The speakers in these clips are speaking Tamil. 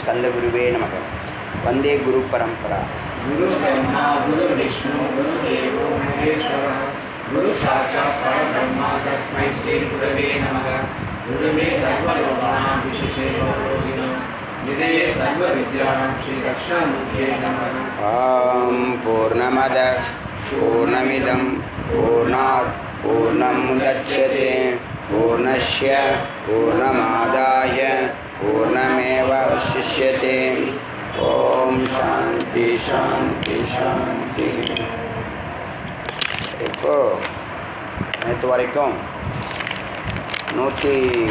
ஸ்கந்தகுருவே நமக வந்தே குரு பரம்பரா गुरु ब्रह्मा गुरु विष्णु गुरु देवो महेश्वरः गुरु साक्षात् परब्रह्मा तस्मै श्री गुरवे नमः गुरुवे सर्वलोकानां विशेषे रोगिणां निधये सर्वविद्यानां श्रीदक्षिणामूर्तये नमः ஆம் பூர்ணமத பூர்ணமிதம் பூர்ணாத் பூர்ணம் முதட்சதே பூர்ணஸ்ய பூர்ணமாதாய பூர்ணமேவ அவசிஷ்யதே ஓம் சாந்தி சாந்தி சாந்தி இப்போ நேற்று வரைக்கும் நூற்றி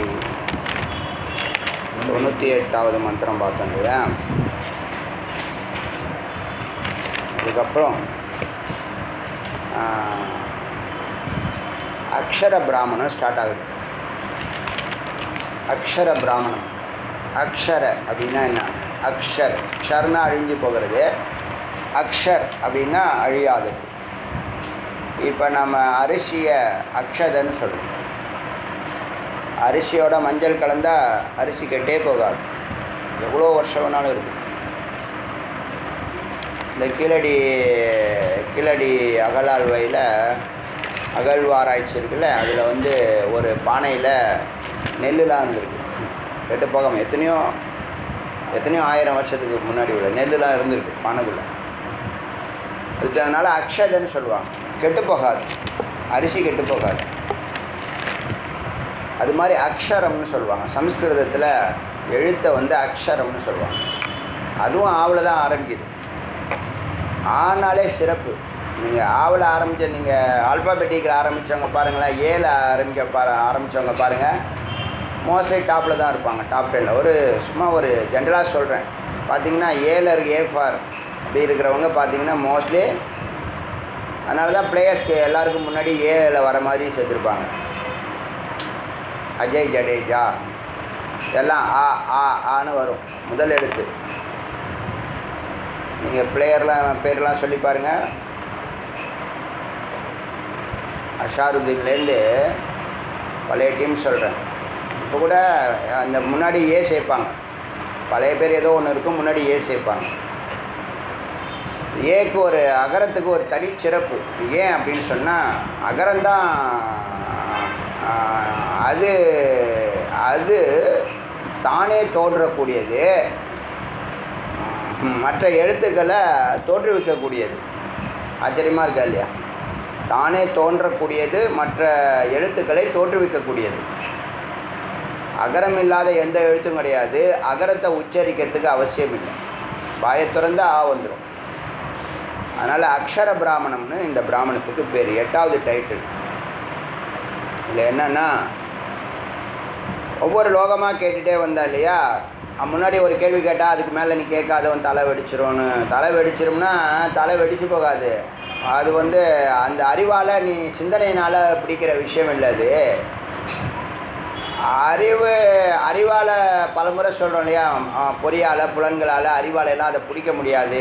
தொண்ணூற்றி எட்டாவது மந்திரம் பார்த்தோம் இல்லையா அதுக்கப்புறம் ஆஹ், அக்ஷர பிராமணம் ஸ்டார்ட் ஆகுது அக்ஷர பிராமணம் அக்ஷர அப்படின்னா என்ன அக்ஷர் க்ஷர்னா அழிஞ்சு போகிறது அக்ஷர் அப்படின்னா அழியாதது இப்போ நம்ம அரிசியை அக்ஷதன்னு சொல்கிறோம் அரிசியோட மஞ்சள் கலந்தா அரிசி கெட்டே போகாது எவ்வளோ வருஷம் வேணாலும் இருக்கும் இந்த கீழடி கீழடி அகலாழ்வையில் அகழ்வாராய்ச்சி இருக்குல்ல அதில் வந்து ஒரு பானையில் நெல்லுலாம் இருந்திருக்கு கெட்டு போகாமல் எத்தனையோ எத்தனையோ ஆயிரம் வருஷத்துக்கு முன்னாடி உள்ள நெல்லுலாம் இருந்திருக்கு பானைக்குள்ளே அதுக்கு அதனால் அக்ஷதன்னு சொல்லுவாங்க கெட்டு போகாது அரிசி கெட்டு போகாது அது மாதிரி அக்ஷரம்னு சொல்லுவாங்க சம்ஸ்கிருதத்தில் எழுத்தை வந்து அக்ஷரம்னு சொல்லுவாங்க அதுவும் ஆவில் தான் ஆரம்பிக்குது ஆனாலே சிறப்பு நீங்கள் ஆவில் ஆரம்பித்த நீங்கள் ஆல்பாபெட்டிக்கில் ஆரம்பித்தவங்க பாருங்களேன் ஏல ஆரம்பிக்க பாரு ஆரம்பித்தவங்க பாருங்கள் மோஸ்ட்லி டாப்பில் தான் இருப்பாங்க டாப் டென்னில் ஒரு சும்மா ஒரு ஜென்ரலாக சொல்கிறேன் பார்த்தீங்கன்னா ஏலர் ஏ ஃபார் அப்படி இருக்கிறவங்க பார்த்தீங்கன்னா மோஸ்ட்லி அதனால தான் பிளேயர்ஸ்க்கு எல்லாருக்கும் முன்னாடி ஏல வர மாதிரி சேர்த்துருப்பாங்க அஜய் ஜடேஜா எல்லாம் ஆ ஆ ஆன்னு வரும் முதல் எழுத்து நீங்கள் பிளேயர்லாம் பேர்லாம் சொல்லி பாருங்கள் அஷாருதீன்லேருந்து பழைய டீம் சொல்கிறேன் இப்போ கூட அந்த முன்னாடி ஏ சேர்ப்பாங்க பழைய பேர் ஏதோ ஒன்று இருக்கும் முன்னாடி ஏ சேர்ப்பாங்க ஏக்கு ஒரு அகரத்துக்கு ஒரு தனி சிறப்பு ஏன் அப்படின்னு சொன்னால் அகரம்தான் ஆஹ், அது அது தானே தோன்றக்கூடியது ம், மற்ற எழுத்துக்களை தோற்றுவிக்கக்கூடியது ஆச்சரியமாக இருக்கா இல்லையா தானே தோன்றக்கூடியது மற்ற எழுத்துக்களை தோற்றுவிக்கக்கூடியது அகரம் இல்லாத எந்த எழுத்தும் கிடையாது அகரத்தை உச்சரிக்கிறதுக்கு அவசியம் இல்லை வாயை திறந்து ஆ வந்துடும் அதனால் அக்ஷர பிராமணம்னு இந்த பிராமணத்துக்கு பேர் எட்டாவது டைட்டில் இதில் என்னன்னா ஒவ்வொரு லோகமாக கேட்டுகிட்டே வந்தா இல்லையா அஹ் முன்னாடி ஒரு கேள்வி கேட்டால் அதுக்கு மேலே நீ கேட்காதவன் தலை வெடிச்சிரும்னு தலை வெடிச்சிரும்னா தலை வெடிச்சு போகாது அது வந்து அந்த அறிவால் நீ சிந்தனையினால் பிடிக்கிற விஷயம் இல்லை அது அறிவு அறிவால் பலமுறை சொல்கிறோம் இல்லையா அஹ் பொறியால் புலன்களால் அறிவால் எல்லாம் அதை பிடிக்க முடியாது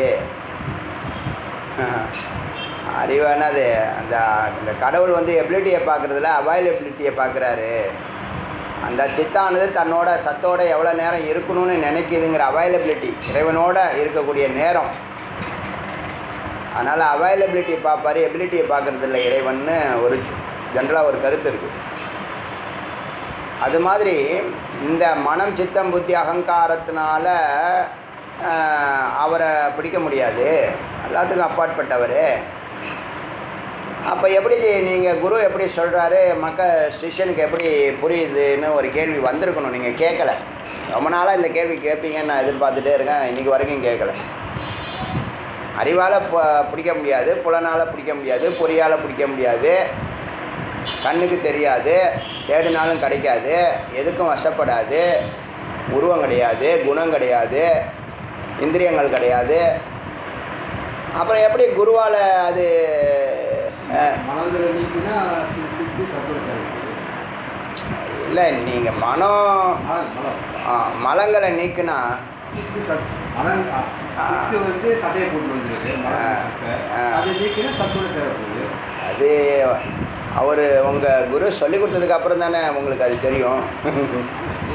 அறிவு என்னது அந்த இந்த கடவுள் வந்து எபிலிட்டியை பார்க்குறதுல அவைலபிலிட்டியை பார்க்குறாரு அந்த சித்தானது தன்னோட சத்தோட எவ்வளோ நேரம் இருக்கணும்னு நினைக்குதுங்கிற அவைலபிலிட்டி இறைவனோட இருக்கக்கூடிய நேரம் அதனால் அவைலபிலிட்டியை பார்ப்பாரு எபிலிட்டியை பார்க்குறது இல்லை இறைவன்னு ஒரு ஜென்ரலாக ஒரு கருத்து இருக்குது அது மாதிரி இந்த மனம் சித்தம் புத்தி அகங்காரத்தினால ஆஹ், அவரை பிடிக்க முடியாது எல்லாத்துக்கும் அப்பாற்பட்டவர் அப்போ எப்படி நீங்கள் குரு எப்படி சொல்கிறாரு மக்க ஸ்டிஷனுக்கு எப்படி புரியுதுன்னு ஒரு கேள்வி வந்திருக்கணும் நீங்கள் கேட்கல ரொம்ப நாளாக இந்த கேள்வி கேட்பீங்கன்னு நான் எதிர்பார்த்துட்டே இருக்கேன் இன்றைக்கி வரைக்கும் கேட்கல அறிவால் பிடிக்க முடியாது புலனால் பிடிக்க முடியாது பொறியால் பிடிக்க முடியாது கண்ணுக்கு தெரியாது தேடினாலும் கிடைக்காது எதுக்கும் வசப்படாது உருவம் கிடையாது குணம் கிடையாது இந்திரியங்கள் கிடையாது அப்புறம் எப்படி குருவால் அது அஹ், மனதில் நீக்கினா சி- சித்தி சத்துவ இல்லை நீங்கள் மனம் மலம் மலம் ஆ, மலங்களை நீக்குனா சித்தி சத் மனம் சித்து வந்து சதையை போட்டு வந்துருக்கு ஆ, ஆ. அதை நீக்கினா சத்துவ சேவை போகுது அது அவர் உங்கள் குரு சொல்லி கொடுத்ததுக்கு அப்புறம் தானே உங்களுக்கு அது தெரியும்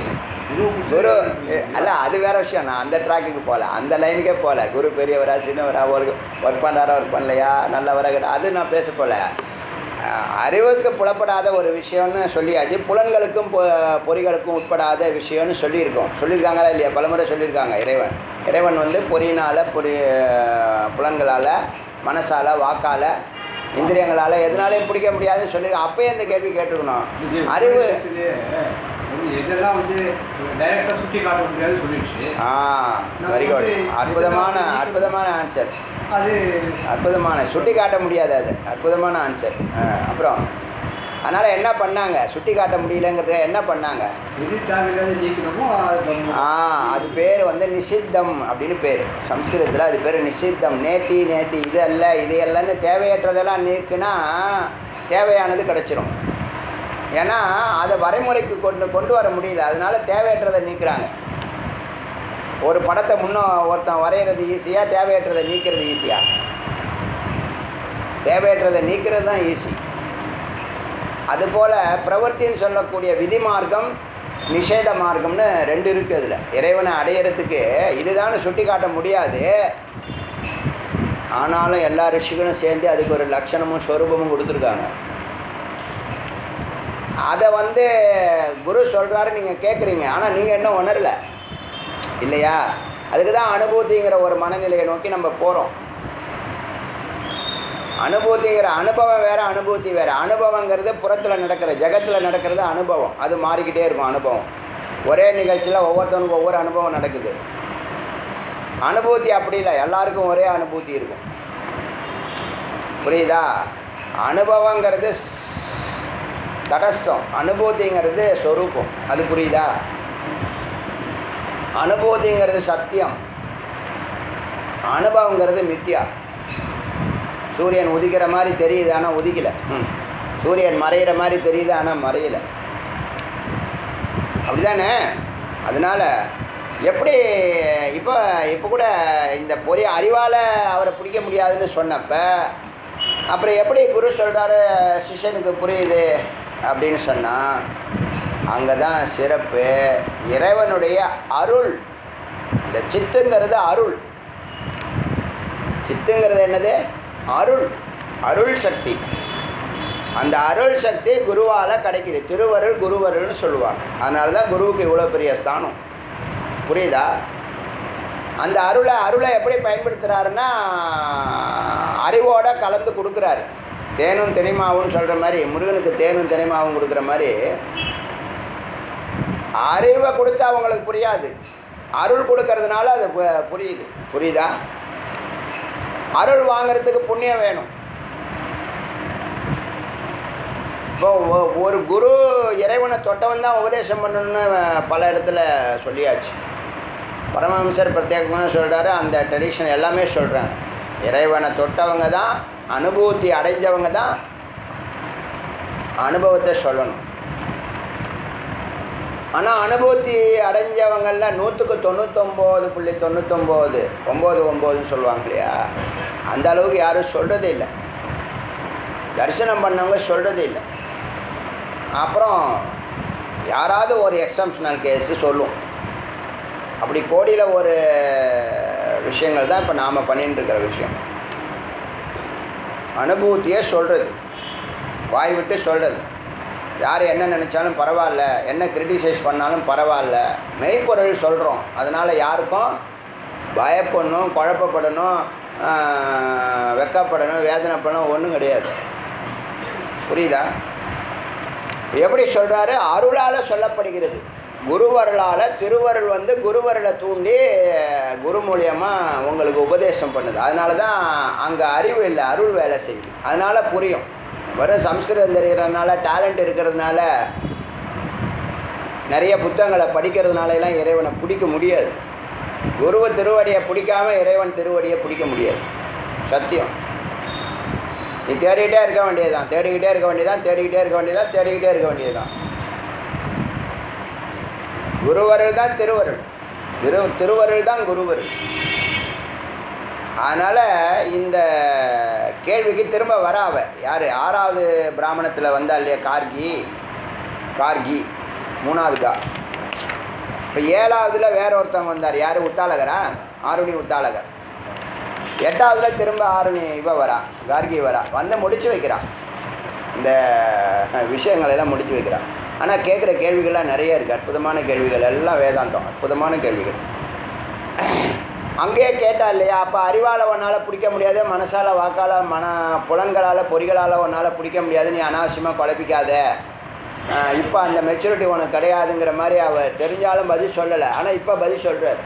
குரு எ- அல்ல அது வேற விஷயம் நான் அந்த ட்ராக்குக்கு போகல அந்த லைனுக்கே போகல குரு பெரியவரா சின்னவரா ஒரு ஒர்க் பண்ணுறாரா ஒர்க் பண்ணலையா நல்லவரா கெட்ட அது நான் பேச போகல அஹ், அறிவுக்கு புலப்படாத ஒரு விஷயம்னு சொல்லியாச்சு புலன்களுக்கும் பொ பொறிகளுக்கும் உட்படாத விஷயம்னு சொல்லியிருக்கோம் சொல்லியிருக்காங்களா இல்லையா பலமுறை சொல்லியிருக்காங்க இறைவன் இறைவன் வந்து பொறியினால் பொறி புலன்களால் மனசால் வாக்கால் இந்திரியங்களால் எதனாலையும் பிடிக்க முடியாதுன்னு சொல்லி அப்பயே இந்த கேள்வி கேட்டுக்கணும் அறிவு வந்து எதெல்லாம் வந்து டைரக்டாக சுட்டி காட்ட முடியாதுன்னு சொல்லிடுச்சு ஆ வெரி குட் அற்புதமான அற்புதமான ஆன்சர் அது அற்புதமான சுட்டி காட்ட முடியாது அது அற்புதமான ஆன்சர் அப்புறம் அதனால் என்ன பண்ணாங்க சுட்டி காட்ட முடியலங்கிறத என்ன பண்ணாங்க எது தேவையில்லாத நீக்கணுமோ அது பண்ணணும். ஆ அது பேர் வந்து நிஷித்தம் அப்படின்னு பேர் சம்ஸ்கிருதத்தில் அது பேர் நிஷித்தம் நேத்தி நேத்தி இது அல்ல இது அல்லன்னு தேவையற்றதெல்லாம் நீக்குனா தேவையானது கிடச்சிரும் ஏன்னா அதை வரைமுறைக்கு கொண்டு கொண்டு வர முடியல அதனால தேவையற்றதை நீக்குறாங்க ஒரு படத்தை முன்னும் ஒருத்தன் வரைகிறது ஈஸியாக தேவையற்றதை நீக்கிறது ஈஸியாக தேவையற்றதை நீக்கிறது தான் ஈஸி அதுபோல் பிரவர்த்தின்னு சொல்லக்கூடிய விதி மார்க்கம் நிஷேத மார்க்கம்னு ரெண்டு இருக்குது அதில் இறைவனை அடையிறதுக்கு இதுதான்னு சுட்டி காட்ட முடியாது ஆனாலும் எல்லா ரிஷிகளும் சேர்ந்து அதுக்கு ஒரு லட்சணமும் ஸ்வரூபமும் கொடுத்துருக்காங்க அதை வந்து குரு சொல்கிறாரு நீங்கள் கேட்குறீங்க ஆனால் நீங்கள் இன்னும் உணரல இல்லையா அதுக்கு தான் அனுபூதிங்கிற ஒரு மனநிலையை நோக்கி நம்ம போகிறோம் அனுபூதிங்கிற அனுபவம் வேறு அனுபூதி வேறு அனுபவங்கிறது புறத்தில் நடக்கிற ஜெகத்தில் நடக்கிறது அனுபவம் அது மாறிக்கிட்டே இருக்கும் அனுபவம் ஒரே நிகழ்ச்சியில் ஒவ்வொருத்தவனுக்கும் ஒவ்வொரு அனுபவம் நடக்குது அனுபூதி அப்படி இல்லை எல்லாருக்கும் ஒரே அனுபூதி இருக்கும் புரியுதா அனுபவங்கிறது ஸ்- தடஸ்தம் அனுபூதிங்கிறது சொரூபம் அது புரியுதா அனுபூதிங்கிறது சத்தியம் அனுபவங்கிறது மித்யா சூரியன் உதிக்கிற மாதிரி தெரியுது ஆனால் உதிக்கல சூரியன் மறையிற மாதிரி தெரியுது ஆனால் மறையல அப்படிதானே அதனால் எப்படி இப்போ இப்போ கூட இந்த பொரிய அறிவால் அவரை பிடிக்க முடியாதுன்னு சொன்னப்ப அப்புறம் எப்படி குரு சொல்கிறாரு சிஷ்யனுக்கு புரியுது அப்படின்னு சொன்னால் அங்கே தான் சிறப்பு இறைவனுடைய அருள் இந்த சித்துங்கிறது அருள் சித்துங்கிறது என்னது அருள் அருள் சக்தி அந்த அருள் சக்தி குருவால் கிடைக்குது திருவருள் குருவருள்னு சொல்லுவாங்க அதனால தான் குருவுக்கு இவ்வளோ பெரிய ஸ்தானம் புரியுதா அந்த அருளை அருளை எப்படி பயன்படுத்துகிறாருன்னா அறிவோட கலந்து கொடுக்குறாரு தேனும் தெனிமாவும் சொல்கிற மாதிரி முருகனுக்கு தேனும் தெனிமாவும் கொடுக்குற மாதிரி அறிவை கொடுத்தா அவங்களுக்கு புரியாது அருள் கொடுக்கறதுனால அது பு- புரியுது புரியுதா அருள் வாங்குறதுக்கு புண்ணியம் வேணும் இப்போ ஒ- ஒரு குரு இறைவனை தொட்டவன் தான் உபதேசம் பண்ணணும்னு பல இடத்துல சொல்லியாச்சு பரமஹம்சர் பிரத்யேகமாக சொல்கிறாரு அந்த ட்ரெடிஷன் எல்லாமே சொல்கிறாங்க இறைவனை தொட்டவங்க தான் அனுபூதி அடைஞ்சவங்க தான் அனுபவத்தை சொல்லணும் ஆனால் அனுபூதி அடைஞ்சவங்களில் நூற்றுக்கு தொண்ணூத்தொம்பது புள்ளி தொண்ணூத்தொம்பது ஒம்பது ஒம்போதுன்னு சொல்லுவாங்க இல்லையா அந்த அளவுக்கு யாரும் சொல்கிறதே இல்லை தரிசனம் பண்ணவங்க சொல்கிறதே இல்லை அப்புறம் யாராவது ஒரு எக்ஸம்ஷனல் கேஸு சொல்லும் அப்படி கோடியில் ஒரு விஷயங்கள் தான் இப்போ நாம் பண்ணிட்டு இருக்கிற விஷயம் அனுபூதியே சொல்கிறது வாய் விட்டு சொல்கிறது யார் என்ன நினச்சாலும் பரவாயில்ல என்ன கிரிட்டிசைஸ் பண்ணாலும் பரவாயில்ல மெய்ப்பொருள் சொல்கிறோம் அதனால் யாருக்கும் பயப்படணும் குழப்பப்படணும் ஆஹ், வெக்கப்படணும் வேதனைப்படணும் ஒன்றும் கிடையாது புரியுதா எப்படி சொல்கிறாரு அருளால் சொல்லப்படுகிறது குருவருளால் திருவருள் வந்து குருவருளை தூண்டி குரு மூலியமாக உங்களுக்கு உபதேசம் பண்ணுது அதனால தான் அங்கே அறிவு இல்லை அருள் வேலை செய்யுது அதனால் புரியும் வெறும் சம்ஸ்கிருதம் தெரிகிறதுனால டேலண்ட் இருக்கிறதுனால நிறைய புத்தகங்களை படிக்கிறதுனால எல்லாம் இறைவனை பிடிக்க முடியாது குருவை திருவடியை பிடிக்காம இறைவன் திருவடியை பிடிக்க முடியாது சத்தியம் நீ தேடிக்கிட்டே இருக்க வேண்டியதுதான் தேடிக்கிட்டே இருக்க வேண்டியதான் தேடிக்கிட்டே இருக்க வேண்டியதான் தேடிக்கிட்டே இருக்க வேண்டியதுதான் குருவருள் தான் திருவருள் திரு திருவருள் தான் குருவருள் அதனால் இந்த கேள்விக்கு திரும்ப வராவ யார் ஆறாவது பிராமணத்தில் வந்தா இல்லையா கார்கி கார்கி மூணாவது கா இப்போ ஏழாவதுல வேற ஒருத்தவங்க வந்தார் யார் உத்தாலகரா ஆருணி உத்தாலகர் எட்டாவதுல திரும்ப ஆருணி இவ வரா கார்கி வரா வந்து முடிச்சு வைக்கிறான் இந்த விஷயங்களை எல்லாம் முடிச்சு வைக்கிறான் ஆனால் கேட்குற கேள்விகள்லாம் நிறைய இருக்குது அற்புதமான கேள்விகள் எல்லாம் வேதாந்தம் அற்புதமான கேள்விகள் அங்கேயே கேட்டா இல்லையா அப்போ அறிவால் உன்னால் பிடிக்க முடியாது மனசால் வாக்கால் மன புலன்களால் பொறிகளால் உன்னால் பிடிக்க முடியாது நீ அனாவசியமாக குழப்பிக்காத இப்போ அந்த மெச்சூரிட்டி உனக்கு கிடையாதுங்கிற மாதிரி அவ தெரிஞ்சாலும் பதில் சொல்லலை ஆனால் இப்போ பதில் சொல்கிறார்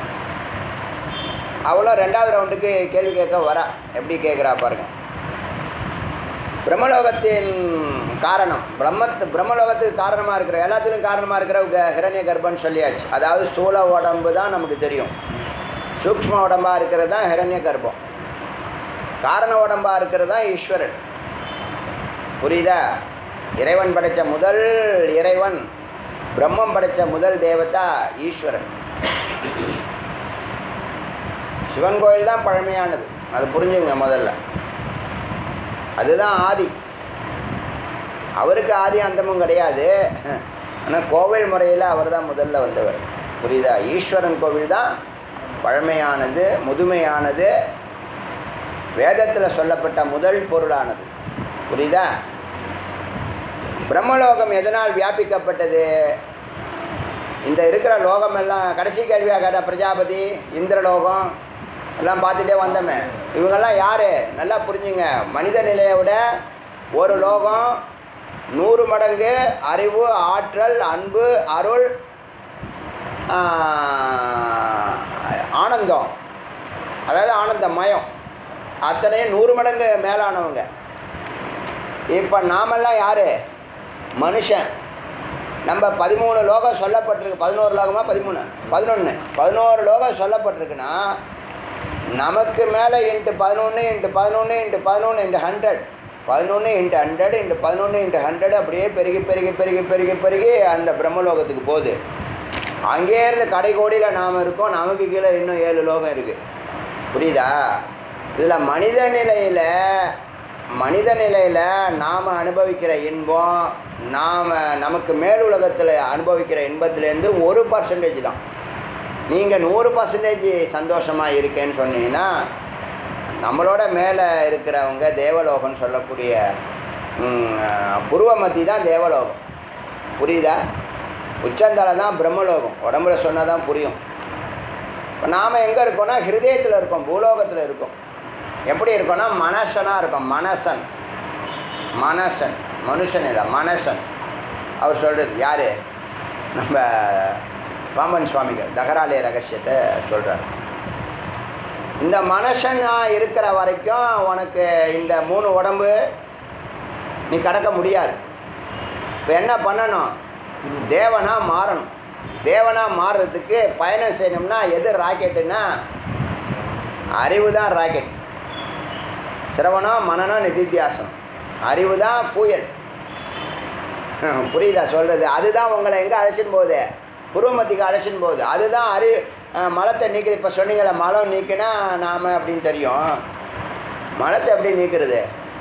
அவ்வளோ ரெண்டாவது ரவுண்டுக்கு கேள்வி கேட்க வரா எப்படி கேட்குறா பாருங்க பிரம்மலோகத்தின் காரணம் பிரம்மத்து பிரம்மலோகத்துக்கு காரணமாக இருக்கிற எல்லாத்துக்கும் காரணமாக இருக்கிற க- ஹிரண்ய கர்ப்பன்னு சொல்லியாச்சு அதாவது ஸ்தூல உடம்பு தான் நமக்கு தெரியும் சூக்ஷ்ம உடம்பாக இருக்கிறது தான் ஹிரண்ய கர்ப்பம் காரண உடம்பாக இருக்கிறது தான் ஈஸ்வரன் புரியுதா இறைவன் படைத்த முதல் இறைவன் பிரம்மம் படைத்த முதல் தேவதா ஈஸ்வரன் சிவன் கோயில் தான் பழமையானது அது புரிஞ்சுங்க முதல்ல அதுதான் ஆதி அவருக்கு ஆதி அந்தமும் கிடையாது ஆனால் கோவில் முறையில் அவர் தான் முதல்ல வந்தவர் புரியுதா ஈஸ்வரன் கோவில் தான் பழமையானது முதுமையானது வேதத்தில் சொல்லப்பட்ட முதல் பொருளானது புரியுதா பிரம்மலோகம் எதனால் வியாபிக்கப்பட்டது இந்த இருக்கிற லோகம் எல்லாம் கடைசி கேள்வியாக கேட்ட பிரஜாபதி இந்திரலோகம் எல்லாம் பார்த்துட்டே வந்தோமே இவங்கெல்லாம் யார் நல்லா புரிஞ்சுங்க மனித நிலையை விட ஒரு லோகம் நூறு மடங்கு அறிவு ஆற்றல் அன்பு அருள் ஆஹ், ஆனந்தம் அதாவது ஆனந்தமயம் அத்தனையும் நூறு மடங்கு மேலானவங்க இப்போ நாமெல்லாம் யார் மனுஷன் நம்ம பதிமூணு லோகம் சொல்லப்பட்டிருக்கு பதினோரு லோகமா பதிமூணு பதினொன்று பதினோரு லோகம் சொல்லப்பட்டிருக்குன்னா நமக்கு மேலே இன்ட்டு பதினொன்று இன்ட்டு பதினொன்று இன்ட்டு பதினொன்று இன்ட்டு ஹண்ட்ரட் பதினொன்று இன்ட்டு ஹண்ட்ரட் இன்ட்டு பதினொன்று இன்ட்டு ஹண்ட்ரட் அப்படியே பெருகி பெருகி பெருகி பெருகி பெருகி அந்த பிரம்மலோகத்துக்கு போகுது அங்கேருந்து கடைக்கோடியில் நாம் இருக்கோம் நமக்கு கீழே இன்னும் ஏழு லோகம் இருக்குது புரியுதா இதில் மனித நிலையில் மனித நிலையில் நாம் அனுபவிக்கிற இன்பம் நாம் நமக்கு மேல் உலகத்தில் அனுபவிக்கிற இன்பத்துலேருந்து ஒரு பர்சன்டேஜ் தான் நீங்கள் நூறு பர்சன்டேஜ் சந்தோஷமாக இருக்கேன்னு சொன்னீங்கன்னா நம்மளோட மேலே இருக்கிறவங்க தேவலோகம்னு சொல்லக்கூடிய ம், புருவமத்தி தான் தேவலோகம் புரியுதா உச்சந்தலை தான் பிரம்மலோகம் உடம்புல சொன்னால் தான் புரியும் இப்போ நாம் எங்கே இருக்கோம்னா ஹிருதயத்தில் இருக்கோம் பூலோகத்தில் இருக்கோம் எப்படி இருக்கோம்னா மனசனாக இருக்கோம் மனசன் மனசன் மனுஷன் இல்லை மனசன் அவர் சொல்கிறது யார் நம்ம பாம்பன் சுவாமிகள் தகராலய ரகசியத்தை சொல்கிறார் இந்த மனுஷனா இருக்கிற வரைக்கும் உனக்கு இந்த மூணு உடம்பு நீ கடக்க முடியாது இப்போ என்ன பண்ணணும் தேவனா மாறணும் தேவனா மாறுறதுக்கு பயணம் செய்யணும்னா எது ராக்கெட்டுன்னா அறிவு தான் ராக்கெட் சிரவணம் மனநம் நிதித்தியாசனம் அறிவு தான் புயல் புரியுதா சொல்கிறது அதுதான் உங்களை எங்கே அழைச்சின்னு போகுது புருவமத்திக்கு அழைச்சின்னு போகுது அதுதான் அறி அஹ், மலத்தை நீக்குது இப்போ சொன்னீங்களே மலம் நீக்கினா நாம் அப்படின்னு தெரியும் மலத்தை எப்படி நீக்கிறது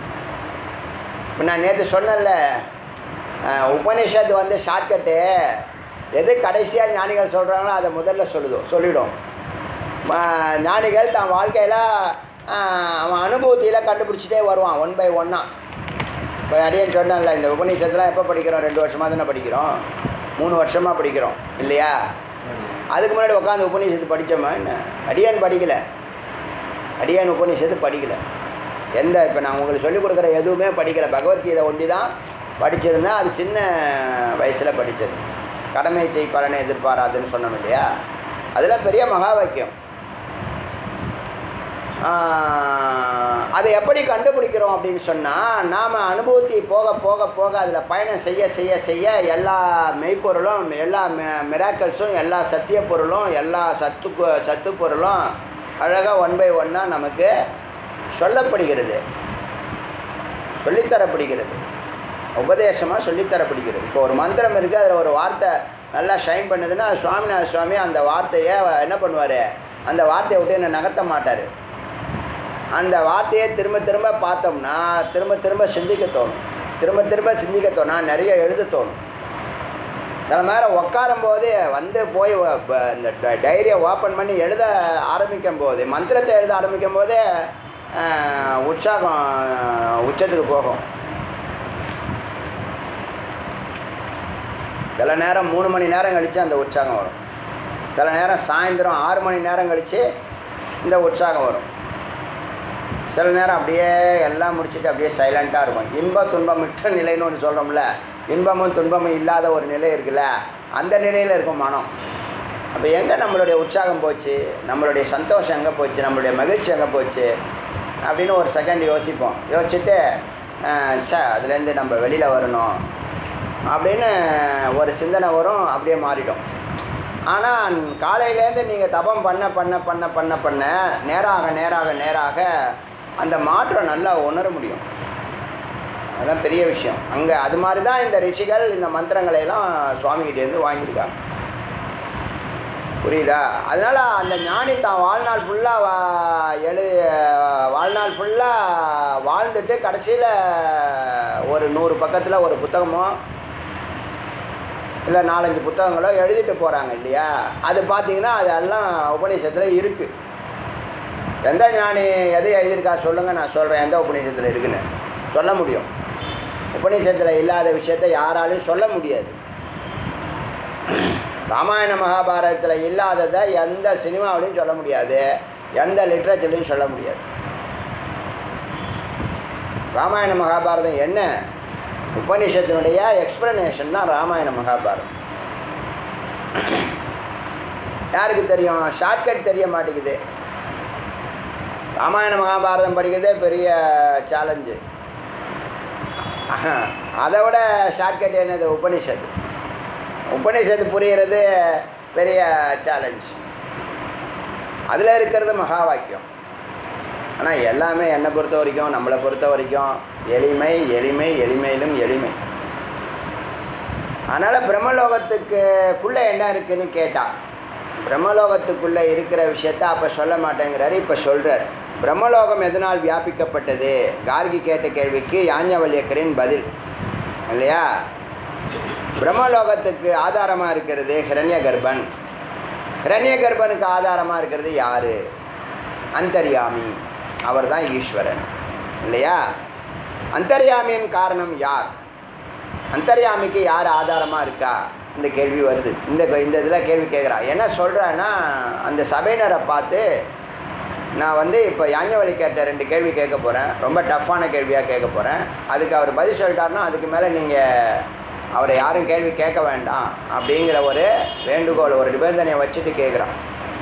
இப்போ நான் நேற்று சொன்னேன்ல அஹ், உபனிஷத்து வந்து ஷார்ட்கட்டு எது கடைசியாக ஞானிகள் சொல்கிறாங்களோ அதை முதல்ல சொல்லுதோ சொல்லிடும் ம- ஞானிகள் தன் வாழ்க்கையில் அவன் அனுபவத்தியில் கண்டுபிடிச்சிட்டே வருவான் ஒன் பை ஒன்னாக இப்போ அடியேன்னு சொன்னேன்ல இந்த உபநிஷத்துலாம் எப்போ படிக்கிறோம் ரெண்டு வருஷமாக தானே படிக்கிறோம் மூணு வருஷமாக படிக்கிறோம் இல்லையா அதுக்கு முன்னாடி உட்காந்து உபநிஷத்து படித்தோமா என்ன அடியான் படிக்கலை அடியான் உபநிஷத்து படிக்கலை எந்த இப்போ நான் உங்களுக்கு சொல்லிக் கொடுக்குற எதுவுமே படிக்கலை பகவத்கீதை ஒண்டி தான் படிச்சிருந்தேன் அது சின்ன வயசில் படித்தது கடமை செய் பலனை எதிர்பாராதுன்னு சொன்னோம் இல்லையா அதெல்லாம் பெரிய மகா வாக்கியம் ஆஹ், அதை எப்படி கண்டுபிடிக்கிறோம் அப்படின்னு சொன்னால் நாம் அனுபூதி போக போக போக அதில் பயணம் செய்ய செய்ய செய்ய எல்லா மெய்ப்பொருளும் எல்லா மிராக்கல்ஸும் எல்லா சத்திய பொருளும் எல்லா சத்து பொ- சத்து பொருளும் அழகாக ஒன் பை ஒன்னாக நமக்கு சொல்லப்படுகிறது சொல்லித்தரப்படுகிறது உபதேசமாக சொல்லித்தரப்படுகிறது இப்போ ஒரு மந்திரம் இருக்குது அதில் ஒரு வார்த்தை நல்லா ஷைன் பண்ணுதுன்னா அது சுவாமிநாத சுவாமி அந்த வார்த்தையை என்ன பண்ணுவார் அந்த வார்த்தையை விட்டு என்ன நகர்த்த மாட்டார் அந்த வார்த்தையை திரும்ப திரும்ப பார்த்தோம்னா திரும்ப திரும்ப சிந்திக்க தோணும் திரும்ப திரும்ப சிந்திக்க தோணும் நிறைய எழுத தோணும் சில நேரம் உட்காரும்போது வந்து போய் வ- ப- இந்த டைரியை ஓப்பன் பண்ணி எழுத ஆரம்பிக்கும் போது மந்திரத்தை எழுத ஆரம்பிக்கும் போதே ஆஹ், உற்சாகம் உச்சத்துக்கு போகும் சில நேரம் மூணு மணி நேரம் கழித்து அந்த உற்சாகம் வரும் சில நேரம் சாயந்தரம் ஆறு மணி நேரம் கழித்து இந்த உற்சாகம் வரும் சில நேரம் அப்படியே எல்லாம் முடிச்சுட்டு அப்படியே சைலண்ட்டாக இருக்கும் இன்ப துன்பம் மிட்ட நிலைன்னு ஒன்று சொல்கிறோம்ல இன்பமும் துன்பமும் இல்லாத ஒரு நிலை இருக்குல்ல அந்த நிலையில் இருக்கும் மனம் அப்போ எங்கே நம்மளுடைய உற்சாகம் போச்சு நம்மளுடைய சந்தோஷம் எங்கே போச்சு நம்மளுடைய மகிழ்ச்சி எங்கே போச்சு அப்படின்னு ஒரு செகண்ட் யோசிப்போம் யோசிச்சுட்டு அஹ், ச்சே அதுலேருந்து நம்ம வெளியில் வரணும் அப்படின்னு ஒரு சிந்தனை வரும் அப்படியே மாறிடும் ஆனால் காலையிலேருந்து நீங்கள் தபம் பண்ண பண்ண பண்ண பண்ண பண்ண நேராக நேராக நேராக அந்த மாற்றம் நல்லா உணர முடியும் அதான் பெரிய விஷயம் அங்கே அது மாதிரி தான் இந்த ரிஷிகள் இந்த மந்திரங்களை எல்லாம் சுவாமிகிட்டேருந்து வாங்கியிருக்காங்க புரியுதா அதனால் அந்த ஞானி தான் வாழ்நாள் ஃபுல்லாக வா எழு வாழ்நாள் ஃபுல்லாக வாழ்ந்துட்டு கடைசியில் ஒரு நூறு பக்கத்தில் ஒரு புத்தகமோ இல்லை நாலஞ்சு புத்தகங்களோ எழுதிட்டு போகிறாங்க இல்லையா அது பார்த்தீங்கன்னா அதெல்லாம் உபநிஷத்தில் இருக்குது எந்த ஞானி எது எழுதியிருக்கா சொல்லுங்கள் நான் சொல்கிறேன் எந்த உபநிஷத்தில் இருக்குன்னு சொல்ல முடியும் உபநிஷத்தில் இல்லாத விஷயத்தை யாராலையும் சொல்ல முடியாது ராமாயண மகாபாரதத்தில் இல்லாததை எந்த சினிமாவிலையும் சொல்ல முடியாது எந்த லிட்ரேச்சர்லையும் சொல்ல முடியாது ராமாயண மகாபாரதம் என்ன உபநிஷத்தினுடைய எக்ஸ்பிளனேஷன் தான் ராமாயண மகாபாரதம் யாருக்கு தெரியும் ஷார்ட்கட் தெரிய மாட்டேங்குது ராமாயண மகாபாரதம் படிக்கிறதே பெரிய சேலஞ்சு அதை விட ஷார்ட்கட் என்னது உபனிஷத்து உபனிஷத்து புரிகிறது பெரிய சேலஞ்ச் அதில் இருக்கிறது மகா வாக்கியம் ஆனால் எல்லாமே என்னை பொறுத்த வரைக்கும் நம்மளை பொறுத்த வரைக்கும் எளிமை எளிமை எளிமையிலும் எளிமை அதனால் பிரம்மலோகத்துக்குள்ளே என்ன இருக்குன்னு கேட்டா பிரம்மலோகத்துக்குள்ளே இருக்கிற விஷயத்த அப்போ சொல்ல மாட்டேங்கிறாரு இப்போ சொல்கிறார் பிரம்மலோகம் எதனால் வியாபிக்கப்பட்டது கார்கி கேட்ட கேள்விக்கு யாஞவல்யக்கரின் பதில் இல்லையா பிரம்மலோகத்துக்கு ஆதாரமாக இருக்கிறது ஹிரண்ய கர்ப்பன் ஹிரண்ய கர்ப்பனுக்கு ஆதாரமாக இருக்கிறது யார் அந்தர்யாமி அவர் தான் ஈஸ்வரன் இல்லையா அந்தர்யாமியின் காரணம் யார் அந்தர்யாமிக்கு யார் ஆதாரமாக இருக்கா இந்த கேள்வி வருது இந்த இந்த இதில் கேள்வி கேட்குறா என்ன சொல்கிறேன்னா அந்த சபையினரை பார்த்து நான் வந்து இப்போ யாஞ்சவழி கேட்ட ரெண்டு கேள்வி கேட்க போகிறேன் ரொம்ப டஃப்பான கேள்வியாக கேட்க போகிறேன் அதுக்கு அவர் பதில் சொல்லிட்டாருன்னா அதுக்கு மேலே நீங்கள் அவரை யாரும் கேள்வி கேட்க வேண்டாம் அப்படிங்கிற ஒரு வேண்டுகோள் ஒரு நிபந்தனையை வச்சுட்டு கேட்குறான்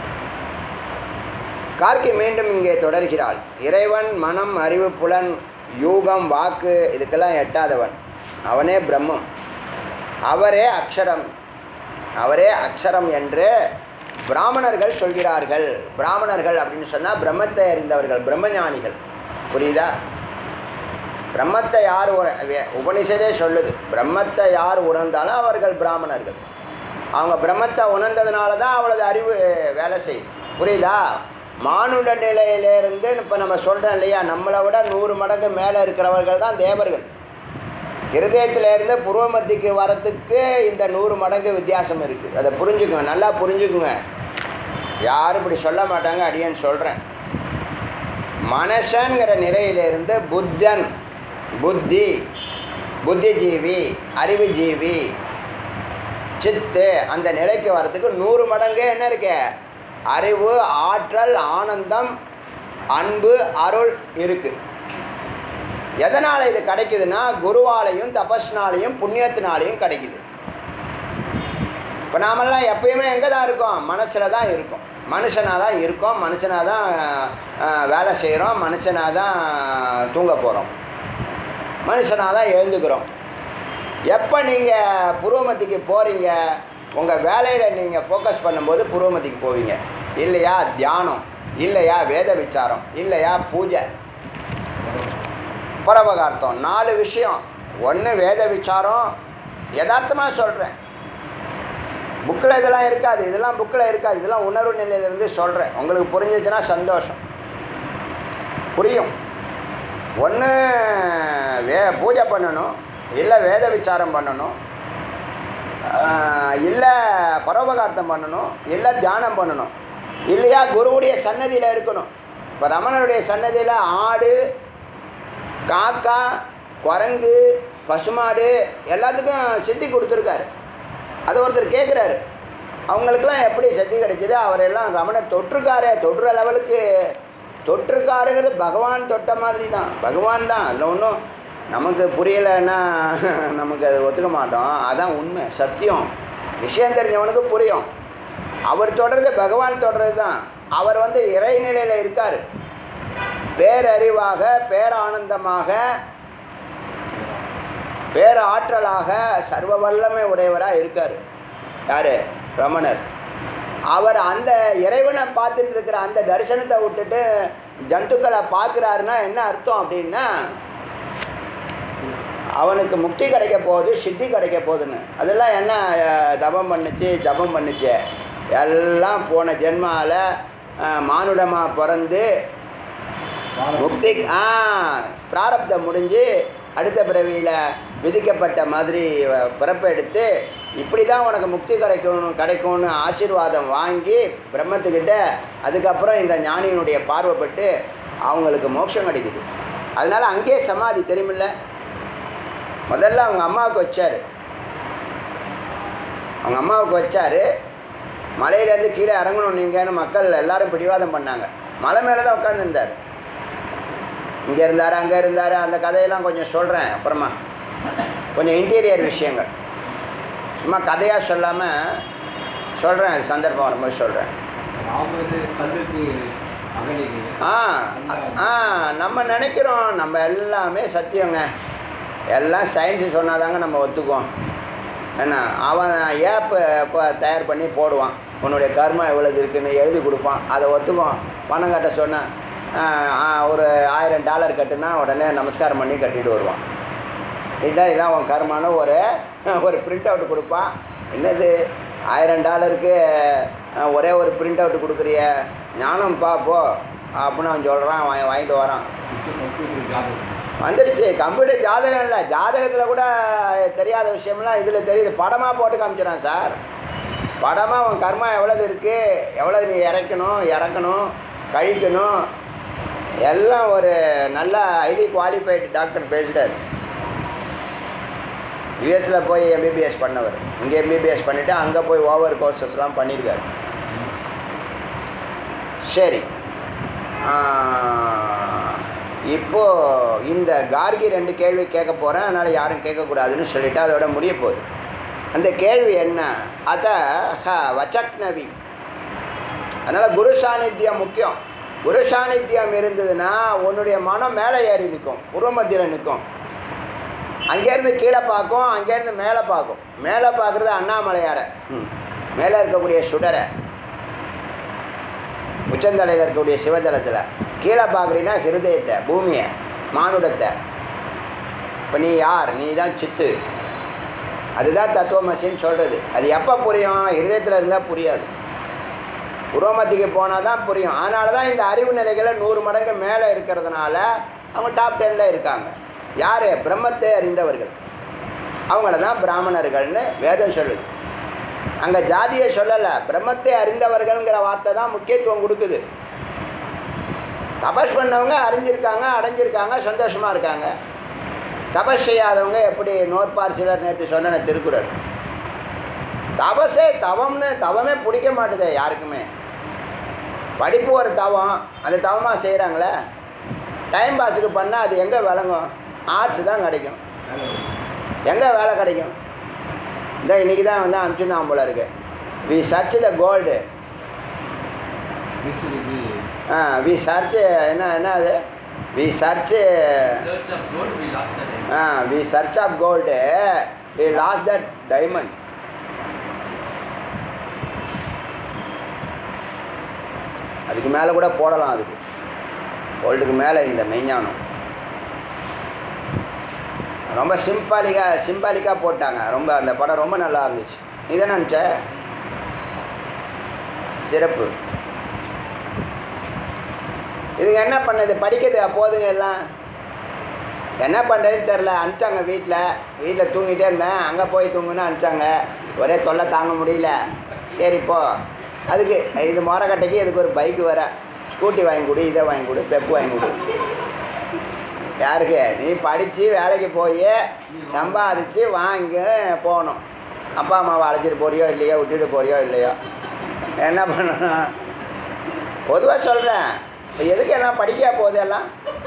கார்கி மீண்டும் இங்கே தொடர்கிறாள் இறைவன் மனம் அறிவு புலன் யூகம் வாக்கு இதுக்கெல்லாம் எட்டாதவன் அவனே பிரம்மம் அவரே அக்ஷரம் அவரே அக்ஷரம் என்று பிராமணர்கள் சொல்கிறார்கள் பிராமணர்கள் அப்படின்னு சொன்னால் பிரம்மத்தை அறிந்தவர்கள் பிரம்மஞானிகள் புரியுதா பிரம்மத்தை யார் உண வே- உபனிஷதே சொல்லுது பிரம்மத்தை யார் உணர்ந்தாலும் அவர்கள் பிராமணர்கள் அவங்க பிரம்மத்தை உணர்ந்ததுனால தான் அவளது அறிவு வேலை செய்யுது புரியுதா மானுட நிலையிலேருந்து இப்போ நம்ம சொல்கிறோம் இல்லையா நம்மளை விட நூறு மடங்கு மேலே இருக்கிறவர்கள் தான் தேவர்கள் இருதயத்திலேருந்து புருவ மத்திக்கு வரத்துக்கு இந்த நூறு மடங்கு வித்தியாசம் இருக்குது அதை புரிஞ்சுக்குங்க நல்லா புரிஞ்சுக்குங்க யாரும் இப்படி சொல்ல மாட்டாங்க அடியேன்னு சொல்கிறேன் மனுஷங்கிற நிலையிலிருந்து புத்தன் புத்தி புத்திஜீவி அறிவுஜீவி சித்து அந்த நிலைக்கு வர்றதுக்கு நூறு மடங்கு என்ன இருக்கு அறிவு ஆற்றல் ஆனந்தம் அன்பு அருள் இருக்கு எதனால் இது கிடைக்குதுன்னா குருவாலையும் தபஸ்னாலையும் புண்ணியத்தினாலையும் கிடைக்குது இப்போ நாமெல்லாம் எப்பயுமே எங்கே தான் இருக்கோம் மனசில் தான் இருக்கோம் மனுஷனாக தான் இருக்கோம் மனுஷனாக தான் அஹ், வேலை செய்கிறோம் மனுஷனாக தான் தூங்க போகிறோம் மனுஷனாக தான் எழுந்துக்கிறோம் எப்போ நீங்கள் புருவமத்திக்கு போகிறீங்க உங்கள் வேலையில் நீங்கள் ஃபோக்கஸ் பண்ணும்போது புருவமத்திக்கு போவீங்க இல்லையா தியானம் இல்லையா வேத விசாரம் இல்லையா பூஜை பரவகார்த்தம் நாலு விஷயம் ஒன்று வேத விசாரம் யதார்த்தமாக சொல்கிறேன் புக்கில் இதெல்லாம் இருக்காது இதெல்லாம் புக்கில் இருக்காது இதெல்லாம் உணர்வு நிலையிலேருந்து சொல்கிறேன் உங்களுக்கு புரிஞ்சிச்சுன்னா சந்தோஷம் புரியும் ஒன்று வே பூஜை பண்ணணும் இல்லை வேத விசாரம் பண்ணணும் இல்லை பரோபகார்த்தம் பண்ணணும் இல்லை தியானம் பண்ணணும் இல்லையா குருவுடைய சன்னதியில் இருக்கணும் இப்போ ரமணருடைய சன்னதியில் ஆடு காக்கா குரங்கு பசுமாடு எல்லாத்துக்கும் சித்தி கொடுத்துருக்காரு அது ஒருத்தர் கேட்குறாரு அவங்களுக்கெல்லாம் எப்படி சக்தி கிடைச்சது அவரெல்லாம் ரமணர் தொற்றுக்காரு தொற்றுற லெவலுக்கு தொற்றுக்காருங்கிறது பகவான் தொட்ட மாதிரி தான் பகவான் தான் அதில் ஒன்றும் நமக்கு புரியலைன்னா நமக்கு அது ஒத்துக்க மாட்டோம் அதான் உண்மை சத்தியம் விஷயம் தெரிஞ்சவனுக்கு புரியும் அவர் தொடர்றது பகவான் தொடர்றது தான் அவர் வந்து இறைநிலையில் இருக்கார் பேரறிவாக பேரானந்தமாக பேராற்றலாக சர்வ வல்லமை உடையவராக இருக்கார் யார் ரமணர் அவர் அந்த இறைவனை பார்த்துட்டு இருக்கிற அந்த தரிசனத்தை விட்டுட்டு ஜந்துக்களை பார்க்குறாருன்னா என்ன அர்த்தம் அப்படின்னா அவனுக்கு முக்தி கிடைக்க போகுது சித்தி கிடைக்க போகுதுன்னு அதெல்லாம் என்ன அஹ், தபம் பண்ணுச்சு ஜபம் பண்ணுச்சு எல்லாம் போன ஜென்மால அஹ், மானுடமா பிறந்து முக்தி ஆ பிராரப்தம் முடிஞ்சு அடுத்த பிறவியில் விதிக்கப்பட்ட மாதிரி அஹ், பிறப்பெடுத்து இப்படி தான் உனக்கு முக்தி கிடைக்கணும் கிடைக்கும்னு ஆசீர்வாதம் வாங்கி பிரம்மத்துக்கிட்ட அதுக்கப்புறம் இந்த ஞானியினுடைய பார்வைப்பட்டு அவங்களுக்கு மோட்சம் கிடைக்குது அதனால அங்கேயே சமாதி தெரியுமில்ல முதல்ல அவங்க அம்மாவுக்கு வச்சார் அவங்க அம்மாவுக்கு வச்சார் மலையிலேருந்து கீழே இறங்கணும் நீங்கன்னு மக்கள் எல்லாரும் பிடிவாதம் பண்ணாங்க மலை மேலே தான் உட்காந்துருந்தார் இங்கே இருந்தார் அங்கே இருந்தார் அந்த கதையெல்லாம் கொஞ்சம் சொல்கிறேன் அப்புறமா கொஞ்சம் இன்டீரியர் விஷயங்கள் சும்மா கதையாக சொல்லாமல் சொல்கிறேன் அது சந்தர்ப்பம் வரும்போது சொல்கிறேன் அவங்க வந்து கல்லுக்கு அகலிக்கு ஆ ஆ நம்ம நினைக்கிறோம் நம்ம எல்லாமே சத்தியங்க எல்லாம் சயின்ஸு சொன்னாதாங்க நம்ம ஒத்துக்குவோம் என்ன அவன் ஏப்பு இப்போ தயார் பண்ணி போடுவான் உன்னுடைய கர்மா எவ்வளவு இருக்குன்னு எழுதி கொடுப்பான் அதை ஒத்துக்குவோம் பணம் கட்ட சொன்னேன் ஒரு ஆயிரம் டாலர் கட்டுனா உடனே நமஸ்காரம் பண்ணி கட்டிட்டு வருவான் இதான் இதான் உன் கர்மான்னு ஒரு ஒரு பிரிண்ட் அவுட் கொடுப்பான் என்னது ஆயிரம் டாலருக்கு அஹ், ஒரே ஒரு பிரிண்ட் அவுட் கொடுக்குறிய ஞானம் பா போ அப்படின்னு அவன் சொல்கிறான் வாங்கி வாங்கிட்டு வரான் கம்ப்யூட்டர் ஜாதகம் வந்துடுச்சு கம்ப்யூட்டர் ஜாதகம் இல்லை ஜாதகத்தில் கூட தெரியாத விஷயம்லாம் இதில் தெரியுது படமாக போட்டு காமிச்சிடான் சார் படமாக உன் கர்மா எவ்வளவு இருக்குது எவ்வளவு நீ இறக்கணும் இறக்கணும் கழிக்கணும் எல்லாம் ஒரு நல்ல ஹைலி குவாலிஃபைடு டாக்டர் பேசிட்டார் யூஎஸில் போய் எம்பிபிஎஸ் பண்ணவர் இங்கே எம்பிபிஎஸ் பண்ணிவிட்டு அங்கே போய் ஓவர் கோர்சஸ்லாம் பண்ணியிருக்காரு சரி ஆஹ், இப்போ இந்த கார்கி ரெண்டு கேள்வி கேட்க போகிறேன் அதனால் யாரும் கேட்கக்கூடாதுன்னு சொல்லிட்டு அதோட முடிய போகுது அந்த கேள்வி என்ன அத ஹ வச்சக்னவி அதனால் குரு சாநித்தியம் முக்கியம் குரு சாநித்தியம் இருந்ததுன்னா உன்னுடைய மனம் மேலே ஏறி நிற்கும் பூர்வ மத்தியில் நிற்கும் அங்கேருந்து கீழே பார்க்கும் அங்கேருந்து மேலே பார்க்கும் மேலே பார்க்குறது அண்ணாமலையாரை மேலே இருக்கக்கூடிய சுடரை உச்சந்தலையில் இருக்கக்கூடிய சிவதலத்தில் கீழே பார்க்குறீங்கன்னா ஹிருதயத்தை பூமியை மானுடத்தை இப்போ நீ யார் நீ தான் சித்து அதுதான் தத்துவமசின்னு சொல்கிறது அது எப்போ புரியும் ஹிருதயத்தில் இருந்தால் புரியாது உரோமத்திக்கு போனால் தான் புரியும் அதனால தான் இந்த அறிவு நிலைகளை நூறு மடங்கு மேலே இருக்கிறதுனால அவங்க டாப் டென்னில் இருக்காங்க யார் பிரம்மத்தை அறிந்தவர்கள் அவங்கள தான் பிராமணர்கள்னு வேதம் சொல்லுது அங்கே ஜாதியை சொல்லலை பிரம்மத்தை அறிந்தவர்கள்ங்கிற வார்த்தை தான் முக்கியத்துவம் கொடுக்குது தபஸ் பண்ணவங்க அறிஞ்சிருக்காங்க அடைஞ்சிருக்காங்க சந்தோஷமாக இருக்காங்க தபஸ் செய்யாதவங்க எப்படி நோற்பார் சிலர் நேற்று சொன்ன திருக்குறள் தபஸே தவம்னு தவமே பிடிக்க மாட்டுதே யாருக்குமே படிப்பு ஒரு தவம் அந்த தவமாக செய்கிறாங்களே டைம் பாஸுக்கு பண்ணால் அது எங்கே விளங்கும் ஆர்ட்ஸ் தான் கிடைக்கும் எங்கே வேலை கிடைக்கும் இந்த இன்னைக்கு தான் வந்து அனுப்பிச்சுதான் போல இருக்கு வி சர்ச் த கோல்டு விசிறிக்கு வி சர்ச் என்ன என்ன அது we search Search of gold, we lost the day. We search of gold we lost that diamond அதுக்கு மேலே கூட போடலாம் அதுக்கு கோல்டுக்கு மேலே இந்த மெய்ஞானம் ரொம்ப சிம்பாலிக்காக சிம்பாலிக்காக போட்டாங்க ரொம்ப அந்த படம் ரொம்ப நல்லா இருந்துச்சு இதை நினச்ச சிறப்பு இதுங்க என்ன பண்ணுது படிக்கிறது போதுங்க எல்லாம் என்ன பண்ணுறதுன்னு தெரில அனுப்பிச்சாங்க வீட்டில் வீட்டில் தூங்கிட்டே இருந்தேன் அங்கே போய் தூங்குன்னு அனுப்பிச்சாங்க ஒரே தொல்லை தாங்க முடியல சரி போ அதுக்கு இது மொரக்கட்டைக்கு இதுக்கு ஒரு பைக்கு வர ஸ்கூட்டி வாங்கி கொடு இதை வாங்கி கொடு பெப்பு வாங்கி கொடு யாருக்கு நீ படித்து வேலைக்கு போய் சம்பாதிச்சு வாங்கி போகணும் அப்பா அம்மாவை அழைச்சிட்டு போறியோ இல்லையோ விட்டுட்டு போறியோ இல்லையோ என்ன பண்ணணும் பொதுவாக சொல்கிறேன் இப்போ எதுக்கு எல்லாம் படிக்க போகுது எல்லாம்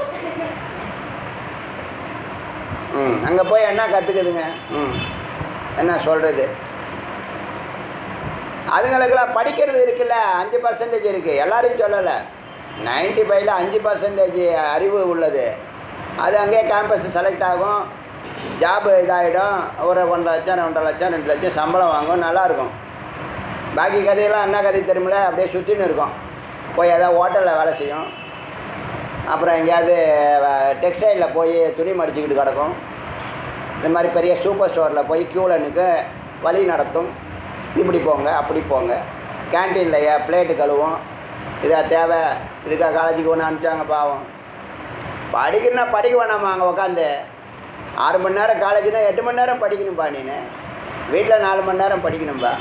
ம் அங்கே போய் என்ன கற்றுக்குதுங்க ம் என்ன சொல்கிறது அதுங்களுக்கெல்லாம் படிக்கிறது இருக்குல்ல அஞ்சு பர்சன்டேஜ் இருக்குது எல்லாரையும் சொல்லலை நைன்ட்டி ஃபைவ்ல அஞ்சு பர்சன்டேஜ் அறிவு உள்ளது அது அங்கேயே கேம்பஸ் செலக்ட் ஆகும் ஜாப் இதாகிடும் ஒரு ஒன்றரை லட்சம் ஒன்றரை லட்சம் ரெண்டு லட்சம் சம்பளம் வாங்கும் நல்லாயிருக்கும் பாக்கி கதையெல்லாம் என்ன கதை தெரியுமில அப்படியே சுற்றின்னு இருக்கும் போய் ஏதாவது ஹோட்டலில் வேலை செய்யும் அப்புறம் எங்கேயாவது டெக்ஸ்டைலில் போய் துணி மடிச்சுக்கிட்டு கிடக்கும் இந்த மாதிரி பெரிய சூப்பர் ஸ்டோரில் போய் க்யூவில் நிற்க வழி நடத்தும் இப்படி போங்க அப்படி போங்க கேன்டீனில் பிளேட்டு கழுவும் இதா தேவை இதுக்காக காலேஜுக்கு ஒன்று அனுப்பிச்சாங்க பாவம் படிக்கணும்னா படிக்க வேணாமா அங்கே உட்காந்து ஆறு மணி நேரம் காலேஜ்னா எட்டு மணி நேரம் படிக்கணும்பா நீனு வீட்டில் நாலு மணி நேரம் படிக்கணும்பா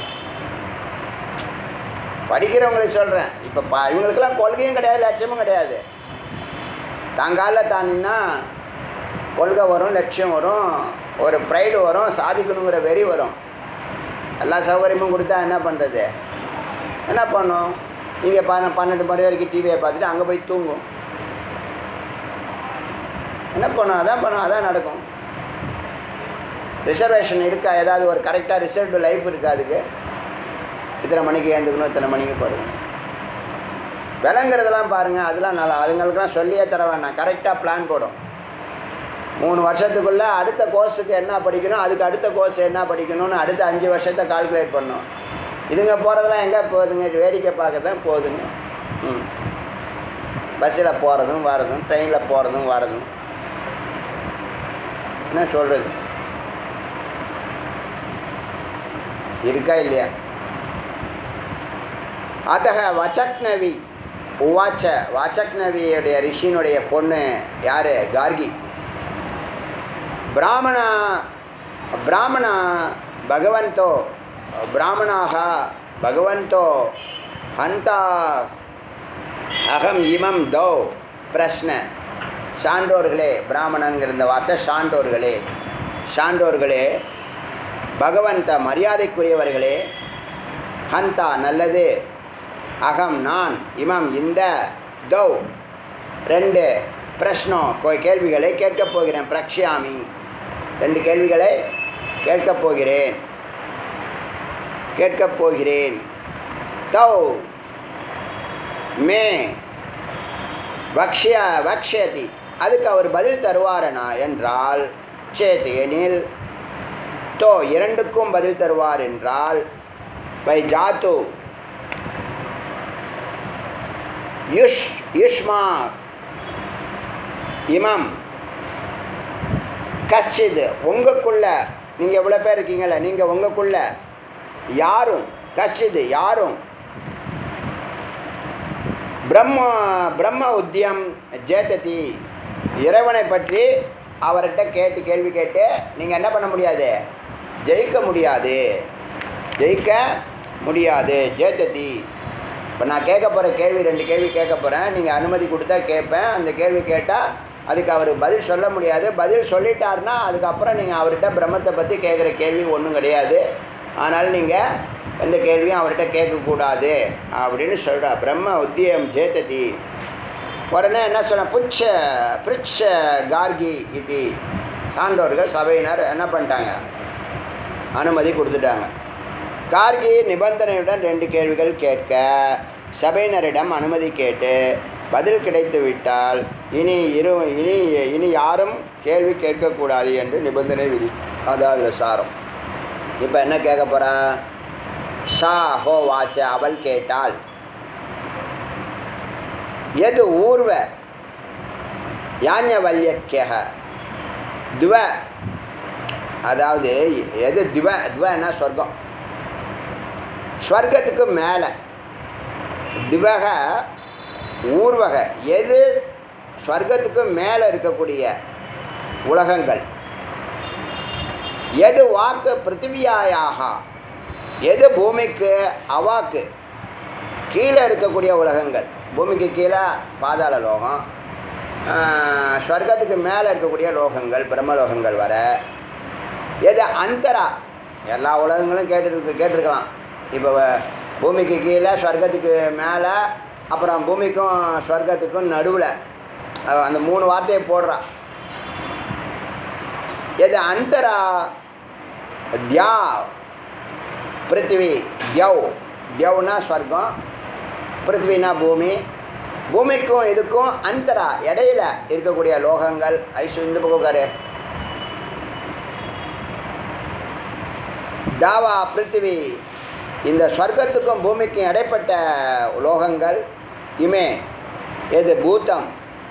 படிக்கிறவங்களுக்கு சொல்கிறேன் இப்போ பா இவங்களுக்கெல்லாம் கொள்கையும் கிடையாது லட்சியமும் கிடையாது தாங்கால தானின்னா கொள்கை வரும் லட்சியம் வரும் ஒரு ப்ரைடு வரும் சாதிக்கணுங்கிற வெறி வரும் எல்லா சௌகரியமும் கொடுத்தா என்ன பண்ணுறது என்ன பண்ணும் நீங்கள் பன்ன பன்னெண்டு மணி வரைக்கும் டிவியை பார்த்துட்டு அங்கே போய் தூங்கும் என்ன பண்ணும் அதான் பண்ணும் அதான் நடக்கும் ரிசர்வேஷன் இருக்கா ஏதாவது ஒரு கரெக்டாக ரிசர்வ்டு லைஃப் இருக்கா அதுக்கு இத்தனை மணிக்கு ஏந்துக்கணும் இத்தனை மணிக்கு போடணும் விளங்குறதெல்லாம் பாருங்கள் அதெல்லாம் நல்லா அதுங்களுக்கெல்லாம் சொல்லியே தர வேணாம் கரெக்டாக பிளான் போடும் மூணு வருஷத்துக்குள்ளே அடுத்த கோர்ஸுக்கு என்ன படிக்கணும் அதுக்கு அடுத்த கோர்ஸ் என்ன படிக்கணும்னு அடுத்த அஞ்சு வருஷத்தை கால்குலேட் பண்ணும் இதுங்க போகிறதெல்லாம் எங்கே போகுதுங்க வேடிக்கை பார்க்க தான் போகுதுங்க ம் பஸ்ஸில் போகிறதும் வரதும் ட்ரெயினில் போகிறதும் வரதும் என்ன சொல்கிறது இருக்கா இல்லையா அத்தக வச்சக்னவி உவாச்ச வாச்சக்னவியுடைய ரிஷினுடைய பொண்ணு யார் கார்கி ಬ್ರಾಹ್ಮಣ ಬ್ರಾಹ್ಮಣ ಭಗವಂತೋ ಬ್ರಾಹ್ಮಣಾः ಭಗವಂತೋ ಹಂತ அகம் இமம் தௌ பிரஷ்ன சான்றோர்களே பிராமணங்கிற இந்த வார்த்தை சான்றோர்களே சான்றோர்களே பகவந்த மரியாதைக்குரியவர்களே ஹந்தா நல்லது அகம் நான் இமம் இந்த தௌ ரெண்டு பிரஷ்னோ கோ- கேள்விகளை கேட்கப் போகிறேன் பிரக்ஷாமி ரெண்டு கேள்விகளை கேட்கப் போகிறேன் கேட்கப் போகிறேன் தௌ மே வக்ஷிய வக்ஷயதி அதுக்கு அவர் பதில் தருவாரனா என்றால் சேத் எனில் தோ இரண்டுக்கும் பதில் தருவார் என்றால் பை ஜாத்து யுஷ் யுஷ்மா இமம் கஷ்டித் உங்களுக்குள்ள நீங்கள் எவ்வளோ பேர் இருக்கீங்களே நீங்கள் உங்களுக்குள்ள யாரும் கஷ்டித் யாரும் பிரம்ம பிரம்ம உத்தியம் ஜேததி இறைவனை பற்றி அவர்கிட்ட கேட்டு கேள்வி கேட்டு நீங்கள் என்ன பண்ண முடியாது ஜெயிக்க முடியாது ஜெயிக்க முடியாது ஜேததி இப்போ நான் கேட்க போகிற கேள்வி ரெண்டு கேள்வி கேட்க போகிறேன் நீங்கள் அனுமதி கொடுத்தா கேட்பேன் அந்த கேள்வி கேட்டால் அதுக்கு அவர் பதில் சொல்ல முடியாது பதில் சொல்லிட்டாருன்னா அதுக்கப்புறம் நீங்கள் அவர்கிட்ட பிரம்மத்தை பற்றி கேட்குற கேள்வி ஒன்றும் கிடையாது ஆனால் நீங்கள் எந்த கேள்வியும் அவர்கிட்ட கேட்கக்கூடாது அப்படின்னு சொல்கிறா பிரம்ம உத்தியம் ஜேததி உடனே என்ன சொன்ன புச்ச பிரிச்ச கார்கி இது சான்றோர்கள் சபையினர் என்ன பண்ணிட்டாங்க அனுமதி கொடுத்துட்டாங்க கார்கி நிபந்தனையுடன் ரெண்டு கேள்விகள் கேட்க சபையினரிடம் அனுமதி கேட்டு பதில் கிடைத்து விட்டால் இனி இரு இனி இனி யாரும் கேள்வி கேட்கக்கூடாது என்று நிபந்தனை விதி அதான் அதில் சாரம் இப்போ என்ன கேட்க போகிறா ஷா ஹோ வாச்ச அவள் கேட்டாள் எது ஊர்வ யாஞவல்யக்கியக துவ அதாவது எது துவ துவன்னா சொர்க்கம் ஸ்வர்க்கத்துக்கு மேலே திவக ஊர்வக எது ஸ்வர்க்கத்துக்கு மேலே இருக்கக்கூடிய உலகங்கள் எது வாக்கு பிருத்திவியாயாக எது பூமிக்கு அவாக்கு கீழே இருக்கக்கூடிய உலகங்கள் பூமிக்கு கீழே பாதாள லோகம் ஆஹ், ஸ்வர்க்கத்துக்கு மேலே இருக்கக்கூடிய லோகங்கள் பிரம்மலோகங்கள் வர எது அந்தரா எல்லா உலகங்களும் கேட்டு கேட்டிருக்கலாம் இப்போ வ- பூமிக்கு கீழே ஸ்வர்க்கத்துக்கு மேலே அப்புறம் பூமிக்கும் ஸ்வர்க்கத்துக்கும் நடுவில் அந்த மூணு வார்த்தையை போடுறான் எது அந்தரா தியா பிருத்திவி தியவ் தியவ்னா ஸ்வர்க்கம் பிருத்திவினா பூமி பூமிக்கும் இதுக்கும் அந்தரா இடையில இருக்கக்கூடிய லோகங்கள் ஐசு இந்த பக்கம் உட்காரு தாவா பிருத்திவி இந்த ஸ்வர்க்கத்துக்கும் பூமிக்கும் இடைப்பட்ட லோகங்கள் இமே எது பூத்தம்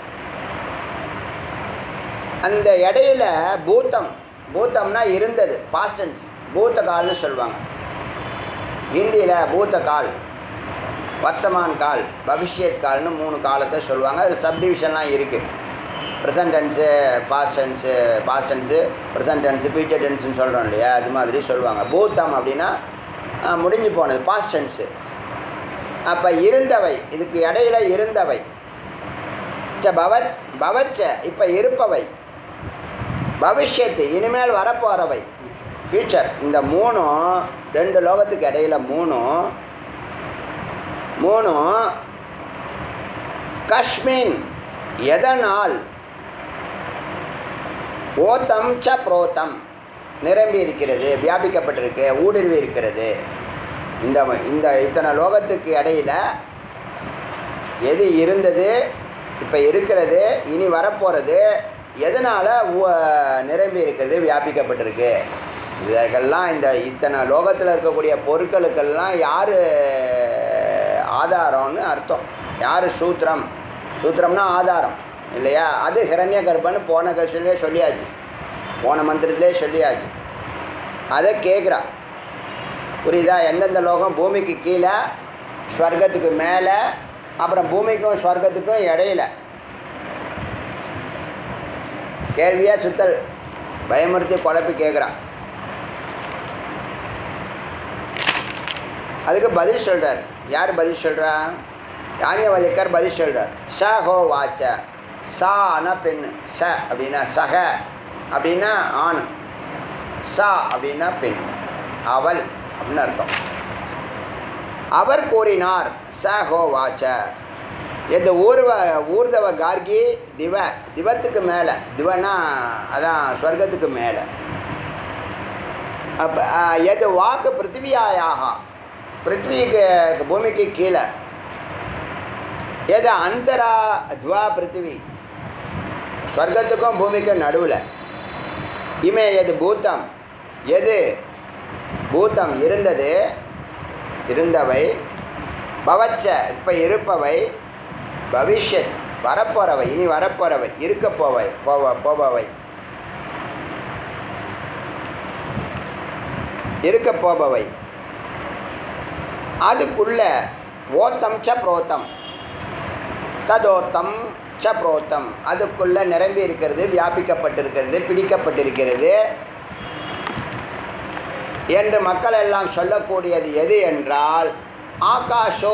அந்த இடையில பூத்தம் பூத்தம்னா இருந்தது பாஸ்டன்ஸ் பூத்த கால்னு சொல்லுவாங்க ஹிந்தியில் பூத்த கால் வர்த்தமான் கால் பவிஷ்யத் கால்னு மூணு காலத்தை சொல்லுவாங்க அதில் சப்டிவிஷன்லாம் இருக்குது present tense past tense past tense present tense future டென்ஸ்னு சொல்கிறோம் இல்லையா அது மாதிரி சொல்லுவாங்க பூத்தம் அப்படின்னா ஆஹ், முடிஞ்சு போனது பாஸ்ட் டென்ஸு அப்போ இருந்தவை இதுக்கு இடையில இருந்தவை ச பவத் பவச்ச இப்போ இருப்பவை பவிஷ்யத்து இனிமேல் வரப்போகிறவை ஃபியூச்சர் இந்த மூணும் ரெண்டு லோகத்துக்கு இடையில மூணும் மூணும் கஷ்மின் எதனால் ஓத்தம் ச புரோத்தம் நிரம்பி இருக்கிறது வியாபிக்கப்பட்டிருக்கு ஊடுருவி இருக்கிறது இந்த இந்த இத்தனை லோகத்துக்கு இடையில எது இருந்தது இப்போ இருக்கிறது இனி வரப்போகிறது எதனால் நிரம்பி இருக்கிறது வியாபிக்கப்பட்டிருக்கு இதற்கெல்லாம் இந்த இத்தனை லோகத்தில் இருக்கக்கூடிய பொருட்களுக்கெல்லாம் யார் ஆதாரம்னு அர்த்தம் யார் சூத்திரம் சூத்திரம்னா ஆதாரம் இல்லையா அது ஹிரண்ய கர்ப்பன்னு போன கட்சியிலே சொல்லியாச்சு போன மந்திரத்திலே சொல்லியாச்சு அதை கேட்குறா புரியுதா எந்தெந்த லோகம் பூமிக்கு கீழே ஸ்வர்க்கத்துக்கு மேலே அப்புறம் பூமிக்கும் ஸ்வர்க்கத்துக்கும் இடையில கேள்வியா சுத்தல் பயமுறுத்தி குழப்பி கேட்குறான் அதுக்கு பதில் சொல்கிறார் யார் பதில் சொல்கிறா யாஞவலிக்கர் பதில் சொல்கிறார் ச ஹோ வாச்ச சானா பெண் ச அப்படின்னா சக அப்படின்னா ஆண் சா அப்படின்னா பெண் அவள் அப்படின்னு அர்த்தம் அவர் கூறினார் ச ஹோ வாச்ச எது ஊர்வ ஊர்தவ கார்கி திவ திவத்துக்கு மேலே திவனா அதான் ஸ்வர்க்கத்துக்கு மேலே அப்போ எது வாக்கு பிருத்திவியாயாக பிருத்விக்கு பூமிக்கு கீழே எது அந்தரா துவா பிருத்திவி ஸ்வர்க்கத்துக்கும் பூமிக்கும் நடுவில் இமே எது பூத்தம் எது பூத்தம் இருந்தது இருந்தவை பவச்ச இப்போ இருப்பவை பவிஷ்யத் வரப்போறவை இனி வரப்போறவை இருக்க போவை போவ போபவை இருக்க போபவை அதுக்குள்ள ஓத்தம் ச புரோத்தம் ததோத்தம் ச புரோத்தம் அதுக்குள்ள நிரம்பி இருக்கிறது வியாபிக்கப்பட்டிருக்கிறது பிடிக்கப்பட்டிருக்கிறது என்று மக்கள் எல்லாம் சொல்லக்கூடியது எது என்றால் ஆகாஷோ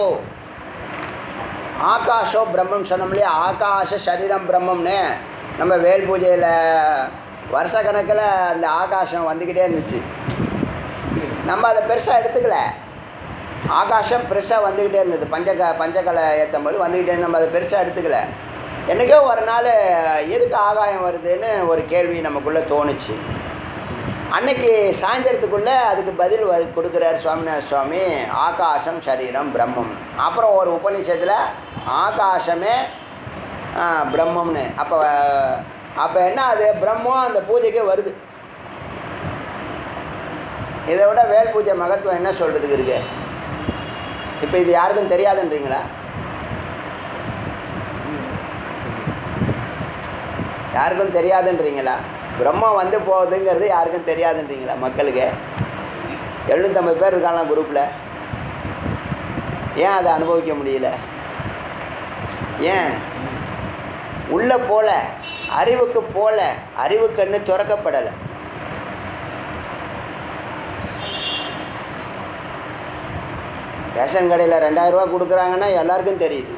ஆகாஷோ பிரம்மம் சொன்னோம் இல்லையா ஆகாஷ சரீரம் பிரம்மம்னு நம்ம வேல் பூஜையில் வருஷ கணக்கில் அந்த ஆகாசம் வந்துக்கிட்டே இருந்துச்சு நம்ம அதை பெருசாக எடுத்துக்கல ஆகாசம் பெருசாக வந்துக்கிட்டே இருந்தது பஞ்சக பஞ்சகலை ஏற்றும் போது வந்துக்கிட்டே இருந்து நம்ம அதை பெருசாக எடுத்துக்கல என்றைக்கோ ஒரு நாள் எதுக்கு ஆகாயம் வருதுன்னு ஒரு கேள்வி நமக்குள்ளே தோணுச்சு அன்னைக்கு சாயந்தரத்துக்குள்ளே அதுக்கு பதில் வ கொடுக்குறார் சுவாமிநாத சுவாமி ஆகாசம் சரீரம் பிரம்மம் அப்புறம் ஒரு உபநிஷத்தில் ஆகாசமே ஆ, பிரம்மம்னு அப்போ அப்போ என்ன அது பிரம்மம் அந்த பூஜைக்கே வருது இதை விட வேல் பூஜை மகத்துவம் என்ன சொல்கிறதுக்கு இருக்கு இப்போ இது யாருக்கும் தெரியாதுன்றீங்களா யாருக்கும் தெரியாதுன்றீங்களா பிரம்மம் வந்து போகுதுங்கிறது யாருக்கும் தெரியாதுன்றீங்களா மக்களுக்கு எழுநூற்றம்பது பேர் இருக்காங்களா குரூப்பில் ஏன் அதை அனுபவிக்க முடியல ஏன் உள்ளே போல அறிவுக்கு போல அறிவு கண்ணு திறக்கப்படலை ரேஷன் கடையில் ரெண்டாயிரம் ரூபா கொடுக்குறாங்கன்னா எல்லாருக்கும் தெரியுது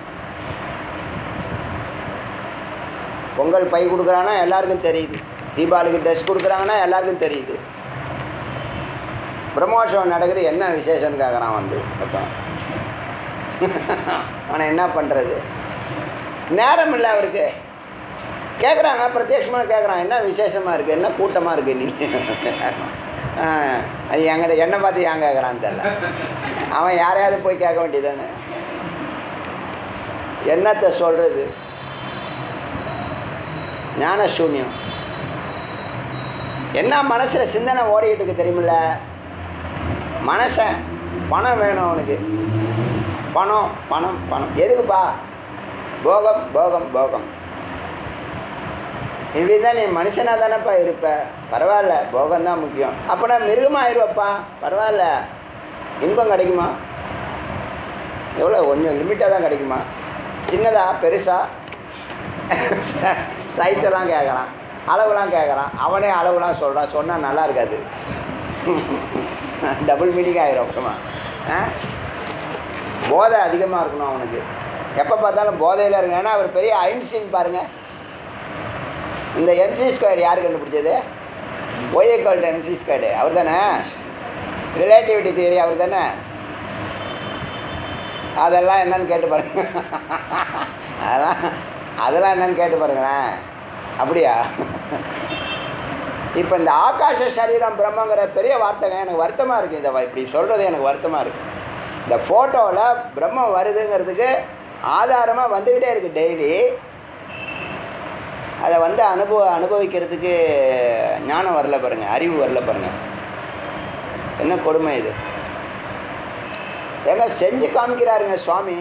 பொங்கல் பை கொடுக்குறாங்கன்னா எல்லாருக்கும் தெரியுது தீபாவளிக்கு ட்ரெஸ் கொடுக்குறாங்கன்னா எல்லாருக்கும் தெரியுது பிரம்மோற்சவம் நடக்குது என்ன விசேஷம்னு கேட்குறான் வந்து ஒருத்தன் ஆனால் என்ன பண்ணுறது நேரம் இல்லை அவருக்கு கேட்குறாங்க பிரத்யட்சமாக கேட்குறான் என்ன விசேஷமாக இருக்குது என்ன கூட்டமாக இருக்குது நீ ஆ, அது என்கிட்ட என்னை பார்த்து ஏன் கேட்குறான்னு தெரில அவன் யாரையாவது போய் கேட்க வேண்டியதானே என்னத்தை சொல்கிறது ஞான சூன்யம் என்ன மனசில் சிந்தனை ஓடிக்கிட்டு இருக்கு தெரியுமில்ல மனசன் பணம் வேணும் அவனுக்கு பணம் பணம் பணம் எதுக்குப்பா போகம் போகம் போகம் இப்படி தான் நீ மனுஷனாக தானேப்பா இருப்ப பரவாயில்ல போகம் தான் முக்கியம் அப்போ நான் மிருகமாக ஆயிடுவப்பா பரவாயில்ல இன்பம் கிடைக்குமா எவ்வளோ ஒன்று லிமிட்டாக தான் கிடைக்குமா சின்னதா பெருசா சைத்தெல்லாம் கேட்குறான் அளவுலாம் கேட்குறான் அவனே அளவுலாம் சொல்கிறான் சொன்னால் நல்லா இருக்காது டபுள் மீனிங் ஆயிரும் அப்புறமா ஆ போதை அதிகமாக இருக்கணும் அவனுக்கு எப்போ பார்த்தாலும் போதையில் இருங்க ஏன்னா அவர் பெரிய ஐன்ஸ்டீன் பாருங்கள் இந்த எம்சி ஸ்கொயர் யார் கண்டுபிடிச்சது Y equal to M C squared அவர் தானே ரிலேட்டிவிட்டி தியரி அவர் தானே அதெல்லாம் என்னன்னு கேட்டு பாருங்க அதெல்லாம் அதெல்லாம் என்னன்னு கேட்டு பாருங்களேன் அப்படியா இப்போ இந்த ஆகாச சரீரம் பிரம்மங்கிற பெரிய வார்த்தைங்க எனக்கு வருத்தமாக இருக்குது இந்த வ- இப்படி சொல்கிறது எனக்கு வருத்தமாக இருக்குது இந்த ஃபோட்டோவில் பிரம்மம் வருதுங்கிறதுக்கு ஆதாரமாக வந்துக்கிட்டே இருக்குது டெய்லி அதை வந்து அனுபவ அனுபவிக்கிறதுக்கு ஞானம் வரல பாருங்க அறிவு வரல பாருங்க என்ன கொடுமை இது ஏங்க செஞ்சு காமிக்கிறாருங்க சுவாமி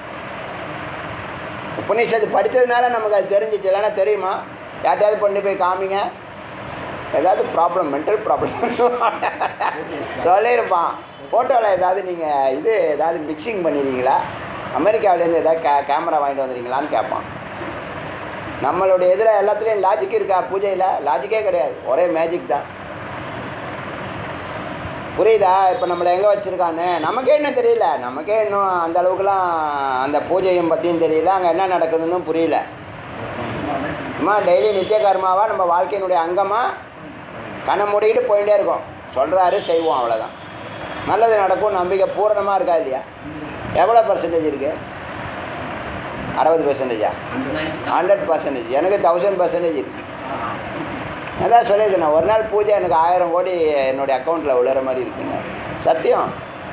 உபநிஷத்து படித்ததுனால நமக்கு அது தெரிஞ்சிச்சு இல்லைன்னா தெரியுமா யார்ட்டையாவது கொண்டு போய் காமிங்க ஏதாவது ப்ராப்ளம் மென்டல் ப்ராப்ளம் சொல்லியிருப்பான் ஃபோட்டோவில் ஏதாவது நீங்கள் இது ஏதாவது மிக்சிங் பண்ணிடுறீங்களா அமெரிக்காவிலேருந்து ஏதாவது கே கேமரா வாங்கிட்டு வந்துடுறீங்களான்னு கேட்பான் நம்மளுடைய எதிராக எல்லாத்துலேயும் லாஜிக் இருக்கா பூஜையில் லாஜிக்கே கிடையாது ஒரே மேஜிக் தான் புரியுதா இப்போ நம்மளை எங்கே வச்சுருக்கான்னு நமக்கே இன்னும் தெரியல நமக்கே இன்னும் அந்த அளவுக்குலாம் அந்த பூஜையும் பற்றியும் தெரியல அங்கே என்ன நடக்குதுன்னு புரியல சும்மா டெய்லி நித்திய கர்மாவாக நம்ம வாழ்க்கையினுடைய அங்கமாக கண்ணை மூடிக்கிட்டு போயிட்டே இருக்கோம் சொல்கிறாரு செய்வோம் அவ்வளோதான் நல்லது நடக்கும் நம்பிக்கை பூரணமாக இருக்கா இல்லையா எவ்வளோ பர்சன்டேஜ் இருக்குது அறுபது பர்சன்டேஜா ஹண்ட்ரட் பர்சன்டேஜ் எனக்கு தௌசண்ட் பர்சன்டேஜ் இருக்கு அதான் சொல்லியிருக்கேன் நான் ஒரு நாள் பூஜை எனக்கு ஆயிரம் கோடி என்னுடைய அக்கௌண்ட்டில் விழுற மாதிரி இருக்குங்க சத்தியம்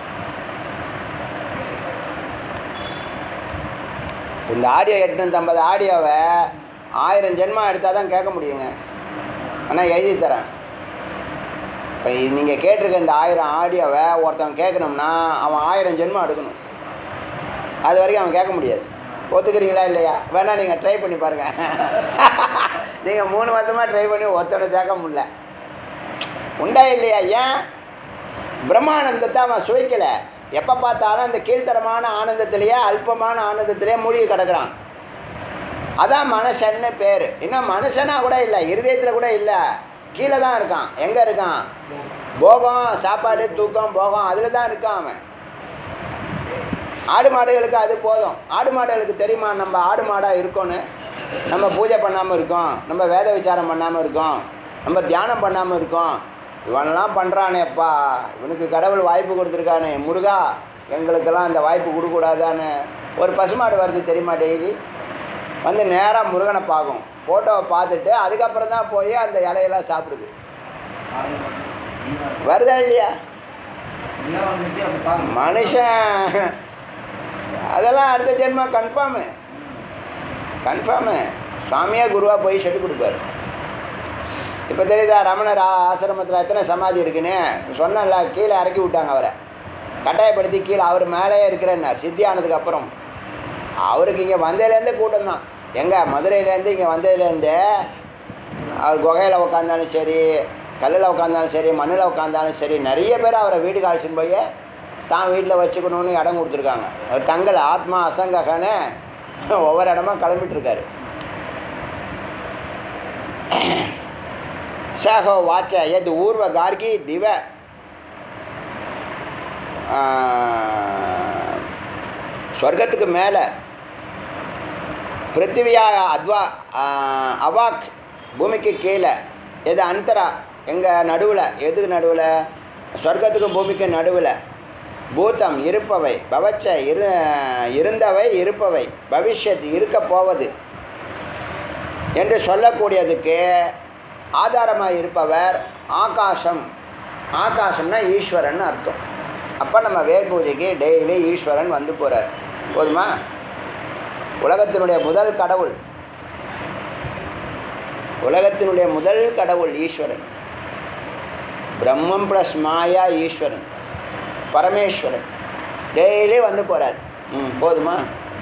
இந்த ஆடியோ எட்நூற்றம்பது ஆடியோவை ஆயிரம் ஜென்மம் எடுத்தால் தான் கேட்க முடியுங்க ஆனால் எழுதி தரேன் இப்போ நீங்கள் கேட்டிருக்க இந்த ஆயிரம் ஆடியோவை ஒருத்தன் கேட்கணும்னா அவன் ஆயிரம் ஜென்மம் எடுக்கணும் அது வரைக்கும் அவன் கேட்க முடியாது ஒத்துக்கிறீங்களா இல்லையா வேணா நீங்கள் ட்ரை பண்ணி பாருங்கள் நீங்கள் மூணு வருஷமாக ட்ரை பண்ணி ஒருத்தனை சேர்க்க முடியல உண்டா இல்லையா ஏன் பிரம்மானந்தத்தை அவன் சுவைக்கலை எப்போ பார்த்தாலும் அந்த கீழ்த்தரமான ஆனந்தத்திலேயே அல்பமான ஆனந்தத்திலேயே மூழ்கி கிடக்குறான் அதான் மனுஷன்னு பேர் இன்னும் மனுஷனா கூட இல்லை இருதயத்தில் கூட இல்லை கீழே தான் இருக்கான் எங்கே இருக்கான் போகம் சாப்பாடு தூக்கம் போகம் அதில் தான் இருக்கான் அவன் ஆடு மாடுகளுக்கு அது போதும் ஆடு மாடுகளுக்கு தெரியுமா நம்ம ஆடு மாடாக இருக்கோன்னு நம்ம பூஜை பண்ணாமல் இருக்கோம் நம்ம வேத விசாரம் பண்ணாமல் இருக்கோம் நம்ம தியானம் பண்ணாமல் இருக்கோம் இவனெல்லாம் பண்ணுறானேப்பா இவனுக்கு கடவுள் வாய்ப்பு கொடுத்துருக்கானே முருகா எங்களுக்கெல்லாம் அந்த வாய்ப்பு கொடுக்கக்கூடாதான்னு ஒரு பசுமாடு வருது தெரியுமா டெய்லி வந்து நேராக முருகனை பார்க்கும் ஃபோட்டோவை பார்த்துட்டு அதுக்கப்புறம் தான் போய் அந்த இலையெல்லாம் சாப்பிடுது வருதா இல்லையா மனுஷன் அதெல்லாம் அடுத்த ஜென்மம் கன்ஃபார்மு கன்ஃபார்மு சுவாமியே குருவாக போய் சொல்லிக் கொடுப்பாரு இப்போ தெரியுதா ரமணர் ஆ- ஆசிரமத்தில் எத்தனை சமாதி இருக்குன்னு சொன்னல கீழே இறக்கி விட்டாங்க அவரை கட்டாயப்படுத்தி கீழே அவர் மேலேயே இருக்கிறேன்னார் சித்தி ஆனதுக்கு அப்புறம் அவருக்கு இங்கே வந்ததுலேருந்தே கூட்டம் தான் எங்கே மதுரையிலேருந்து இங்கே வந்ததுலேருந்து அவர் குகையில் உட்காந்தாலும் சரி கல்லில் உட்காந்தாலும் சரி மண்ணில் உட்காந்தாலும் சரி நிறைய பேர் அவரை வீட்டுக்கு அழைச்சின்னு போய் தான் வீட்டில் வச்சுக்கணும்னு இடம் கொடுத்துருக்காங்க அவர் தங்கள் ஆத்மா அசங்ககன்னு ஒவ்வொரு இடமா கிளம்பிட்டு இருக்காரு சஹோ வாச்ச எது ஊர்வ கார்கி திவ ஆ, சொர்க்கத்துக்கு மேலே பிருத்திவியா அத்வா ஆ, அவாக் பூமிக்கு கீழே எது அந்தரா எங்கள் நடுவில் எதுக்கு நடுவில் சொர்க்கத்துக்கு பூமிக்கு நடுவில் பூதம் இருப்பவை பவச்ச இரு இருந்தவை இருப்பவை பவிஷ்யத் இருக்க போவது என்று சொல்லக்கூடியதுக்கு ஆதாரமாக இருப்பவர் ஆகாசம் ஆகாசம்னா ஈஸ்வரன் அர்த்தம் அப்போ நம்ம வேல் பூஜைக்கு டெய்லி ஈஸ்வரன் வந்து போகிறார் போதுமா உலகத்தினுடைய முதல் கடவுள் உலகத்தினுடைய முதல் கடவுள் ஈஸ்வரன் பிரம்மம் ப்ளஸ் மாயா ஈஸ்வரன் பரமேஸ்வரன் டெய்லி வந்து போகிறார் ம் போதுமா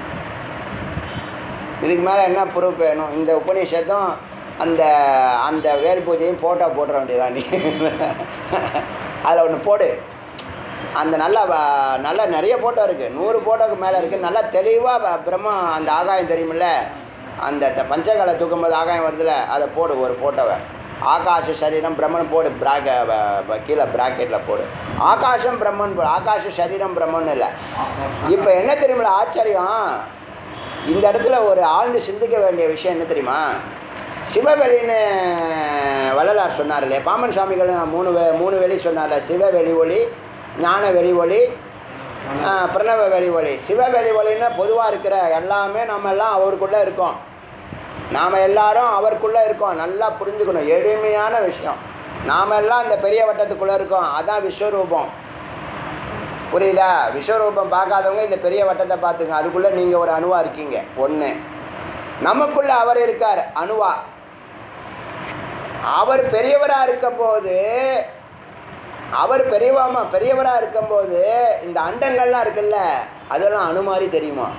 இதுக்கு மேலே என்ன ப்ரூஃப் வேணும் இந்த உபநிஷத்தும் அந்த அந்த வேல் பூஜையும் ஃபோட்டோ போட்டுற வேண்டியதான் நீ அதில் ஒன்று போடு அந்த நல்ல வ- நல்ல நிறைய ஃபோட்டோ இருக்குது நூறு ஃபோட்டோக்கு மேலே இருக்குது நல்லா தெளிவாக பிரம்ம அந்த ஆகாயம் தெரியுமில்ல அந்த த- பஞ்சகால தூக்கும்போது ஆகாயம் வருதுல்ல அதை போடு ஒரு ஃபோட்டோவை ஆகாச சரீரம் பிரம்மன் போடு பிராக வ- வ- கீழே ப்ராக்கெட்டில் போடு ஆகாசம் பிரம்மன் போடு ஆகாச சரீரம் பிரம்மன் இல்லை இப்போ என்ன தெரியுமில்ல ஆச்சரியம் இந்த இடத்துல ஒரு ஆழ்ந்து சிந்திக்க வேண்டிய விஷயம் என்ன தெரியுமா சிவவெளின்னு வள்ளலார் சொன்னார் இல்லையா பாமன் சுவாமிகளும் மூணு வெ மூணு வெளி சொன்னார்ல சிவ வெளி ஒளி ஞான வெளி ஒளி ஆ, பிரணவ வெளி ஒளி சிவ வெளி ஒளின்னா பொதுவாக இருக்கிற எல்லாமே நம்ம எல்லாம் அவருக்குள்ளே இருக்கோம் நாம் எல்லாரும் அவருக்குள்ளே இருக்கோம் நல்லா புரிஞ்சுக்கணும் எளிமையான விஷயம் நாம் எல்லாம் இந்த பெரிய வட்டத்துக்குள்ளே இருக்கோம் அதான் விஸ்வரூபம் புரியுதா விஸ்வரூபம் பார்க்காதவங்க இந்த பெரிய வட்டத்தை பார்த்துங்க அதுக்குள்ளே நீங்கள் ஒரு அணுவா இருக்கீங்க ஒன்று நமக்குள்ள அவர் இருக்கார் அணுவா அவர் பெரியவராக இருக்கும்போது அவர் பெரியவாமா பெரியவராக இருக்கும்போது இந்த அண்டங்கள்லாம் இருக்குல்ல அதெல்லாம் அணு மாதிரி தெரியுமா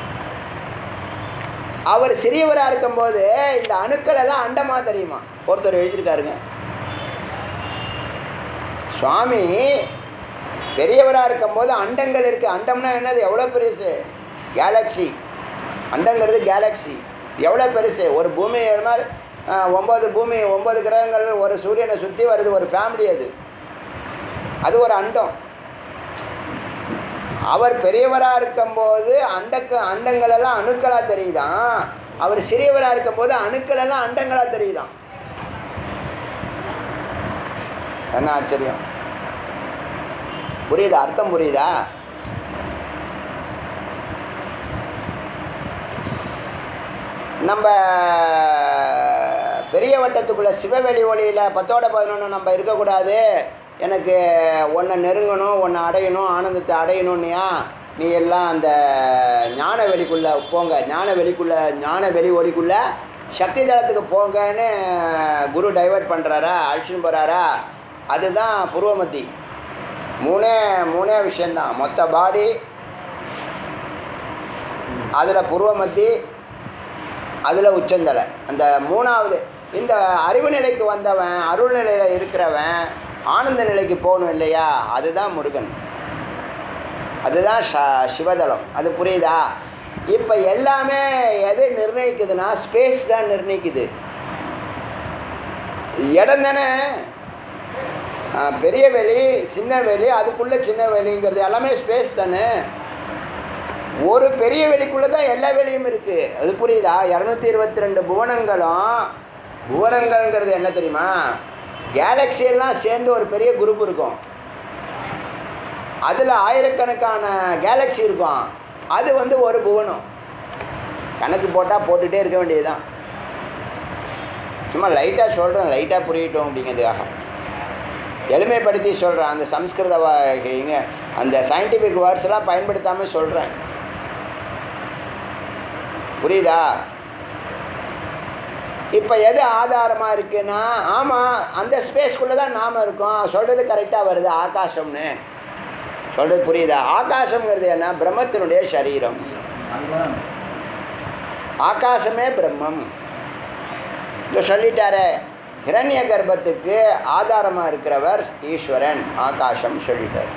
அவர் சிறியவராக இருக்கும்போது இந்த அணுக்கள் எல்லாம் அண்டமா தெரியுமா ஒருத்தர் எழுதியிருக்காருங்க சுவாமி பெரியவராக இருக்கும்போது அண்டங்கள் இருக்குது அண்டம்னா என்னது எவ்வளோ பெருசு கேலக்ஸி அண்டங்கிறது கேலக்ஸி எவ்வளோ பெருசு ஒரு பூமி மாதிரி ஆஹ், ஒம்பது பூமி ஒம்பது கிரகங்கள் ஒரு சூரியனை சுற்றி வருது ஒரு ஃபேமிலி அது அது ஒரு அண்டம் அவர் பெரியவராக இருக்கும்போது அண்டக்க அண்டங்கள் எல்லாம் அணுக்களாக தெரியுதான் அவர் சிறியவராக இருக்கும்போது அணுக்கள் எல்லாம் அண்டங்களாக தெரியுதான் என்ன ஆச்சரியம் புரியுதா அர்த்தம் புரியுதா நம்ம பெரிய வட்டத்துக்குள்ளே சிவவெளி ஒளியில் பத்தோட பதினொன்று நம்ம இருக்கக்கூடாது எனக்கு ஒன்றை நெருங்கணும் ஒன்றை அடையணும் ஆனந்தத்தை அடையணும்னியா நீ எல்லாம் அந்த ஞான வெளிக்குள்ளே போங்க ஞான வெளிக்குள்ளே ஞான வெளி ஒளிக்குள்ளே சக்தி தளத்துக்கு போங்கன்னு குரு டைவர்ட் பண்ணுறாரா அழிச்சுன்னு போகிறாரா அதுதான் புருவமத்தி மூணே மூணே விஷயந்தான் மொத்த பாடி அதில் புருவமத்தி அதில் உச்சந்தலை அந்த மூணாவது இந்த அறிவு நிலைக்கு வந்தவன் அருள் நிலையில் இருக்கிறவன் ஆனந்த நிலைக்கு போகணும் இல்லையா அதுதான் முருகன் அதுதான் ஷ சிவதலம் அது புரியுதா இப்போ எல்லாமே எது நிர்ணயிக்குதுன்னா ஸ்பேஸ் தான் நிர்ணயிக்குது இடம் தானே ஆ, பெரிய வெளி சின்ன வெளி அதுக்குள்ளே சின்ன வெளிங்கிறது எல்லாமே ஸ்பேஸ் தானே ஒரு பெரிய வெளிக்குள்ளே தான் எல்லா வெளியும் இருக்குது அது புரியுதா இரநூத்தி இருபத்தி ரெண்டு புவனங்களும் புவனங்கள்ங்கிறது என்ன தெரியுமா கேலக்ஸி எல்லாம் சேர்ந்து ஒரு பெரிய குரூப் இருக்கும் அதில் ஆயிரக்கணக்கான கேலக்ஸி இருக்கும் அது வந்து ஒரு புவனம் கணக்கு போட்டால் போட்டுகிட்டே இருக்க வேண்டியதுதான் சும்மா லைட்டாக சொல்கிறேன் லைட்டாக புரியட்டும் அப்படிங்கிறதுக்காக எளிமைப்படுத்தி சொல்கிறேன் அந்த சம்ஸ்கிருத வா- இங்க அந்த சயின்டிஃபிக் வேர்ட்ஸ் எல்லாம் பயன்படுத்தாமல் சொல்கிறேன் புரியுதா இப்போ எது ஆதாரமாக இருக்குன்னா ஆமாம் அந்த ஸ்பேஸ்க்குள்ளே தான் நாம் இருக்கோம் சொல்கிறது கரெக்டாக வருது ஆகாசம்னு சொல்கிறது புரியுதா ஆகாசம்ங்கிறது என்ன பிரம்மத்தினுடைய சரீரம் அதுதான் ஆகாசமே பிரம்மம் இதை சொல்லிட்டாரே ஹிரண்ய கர்ப்பத்துக்கு ஆதாரமாக இருக்கிறவர் ஈஸ்வரன் ஆகாசம் சொல்லிட்டார்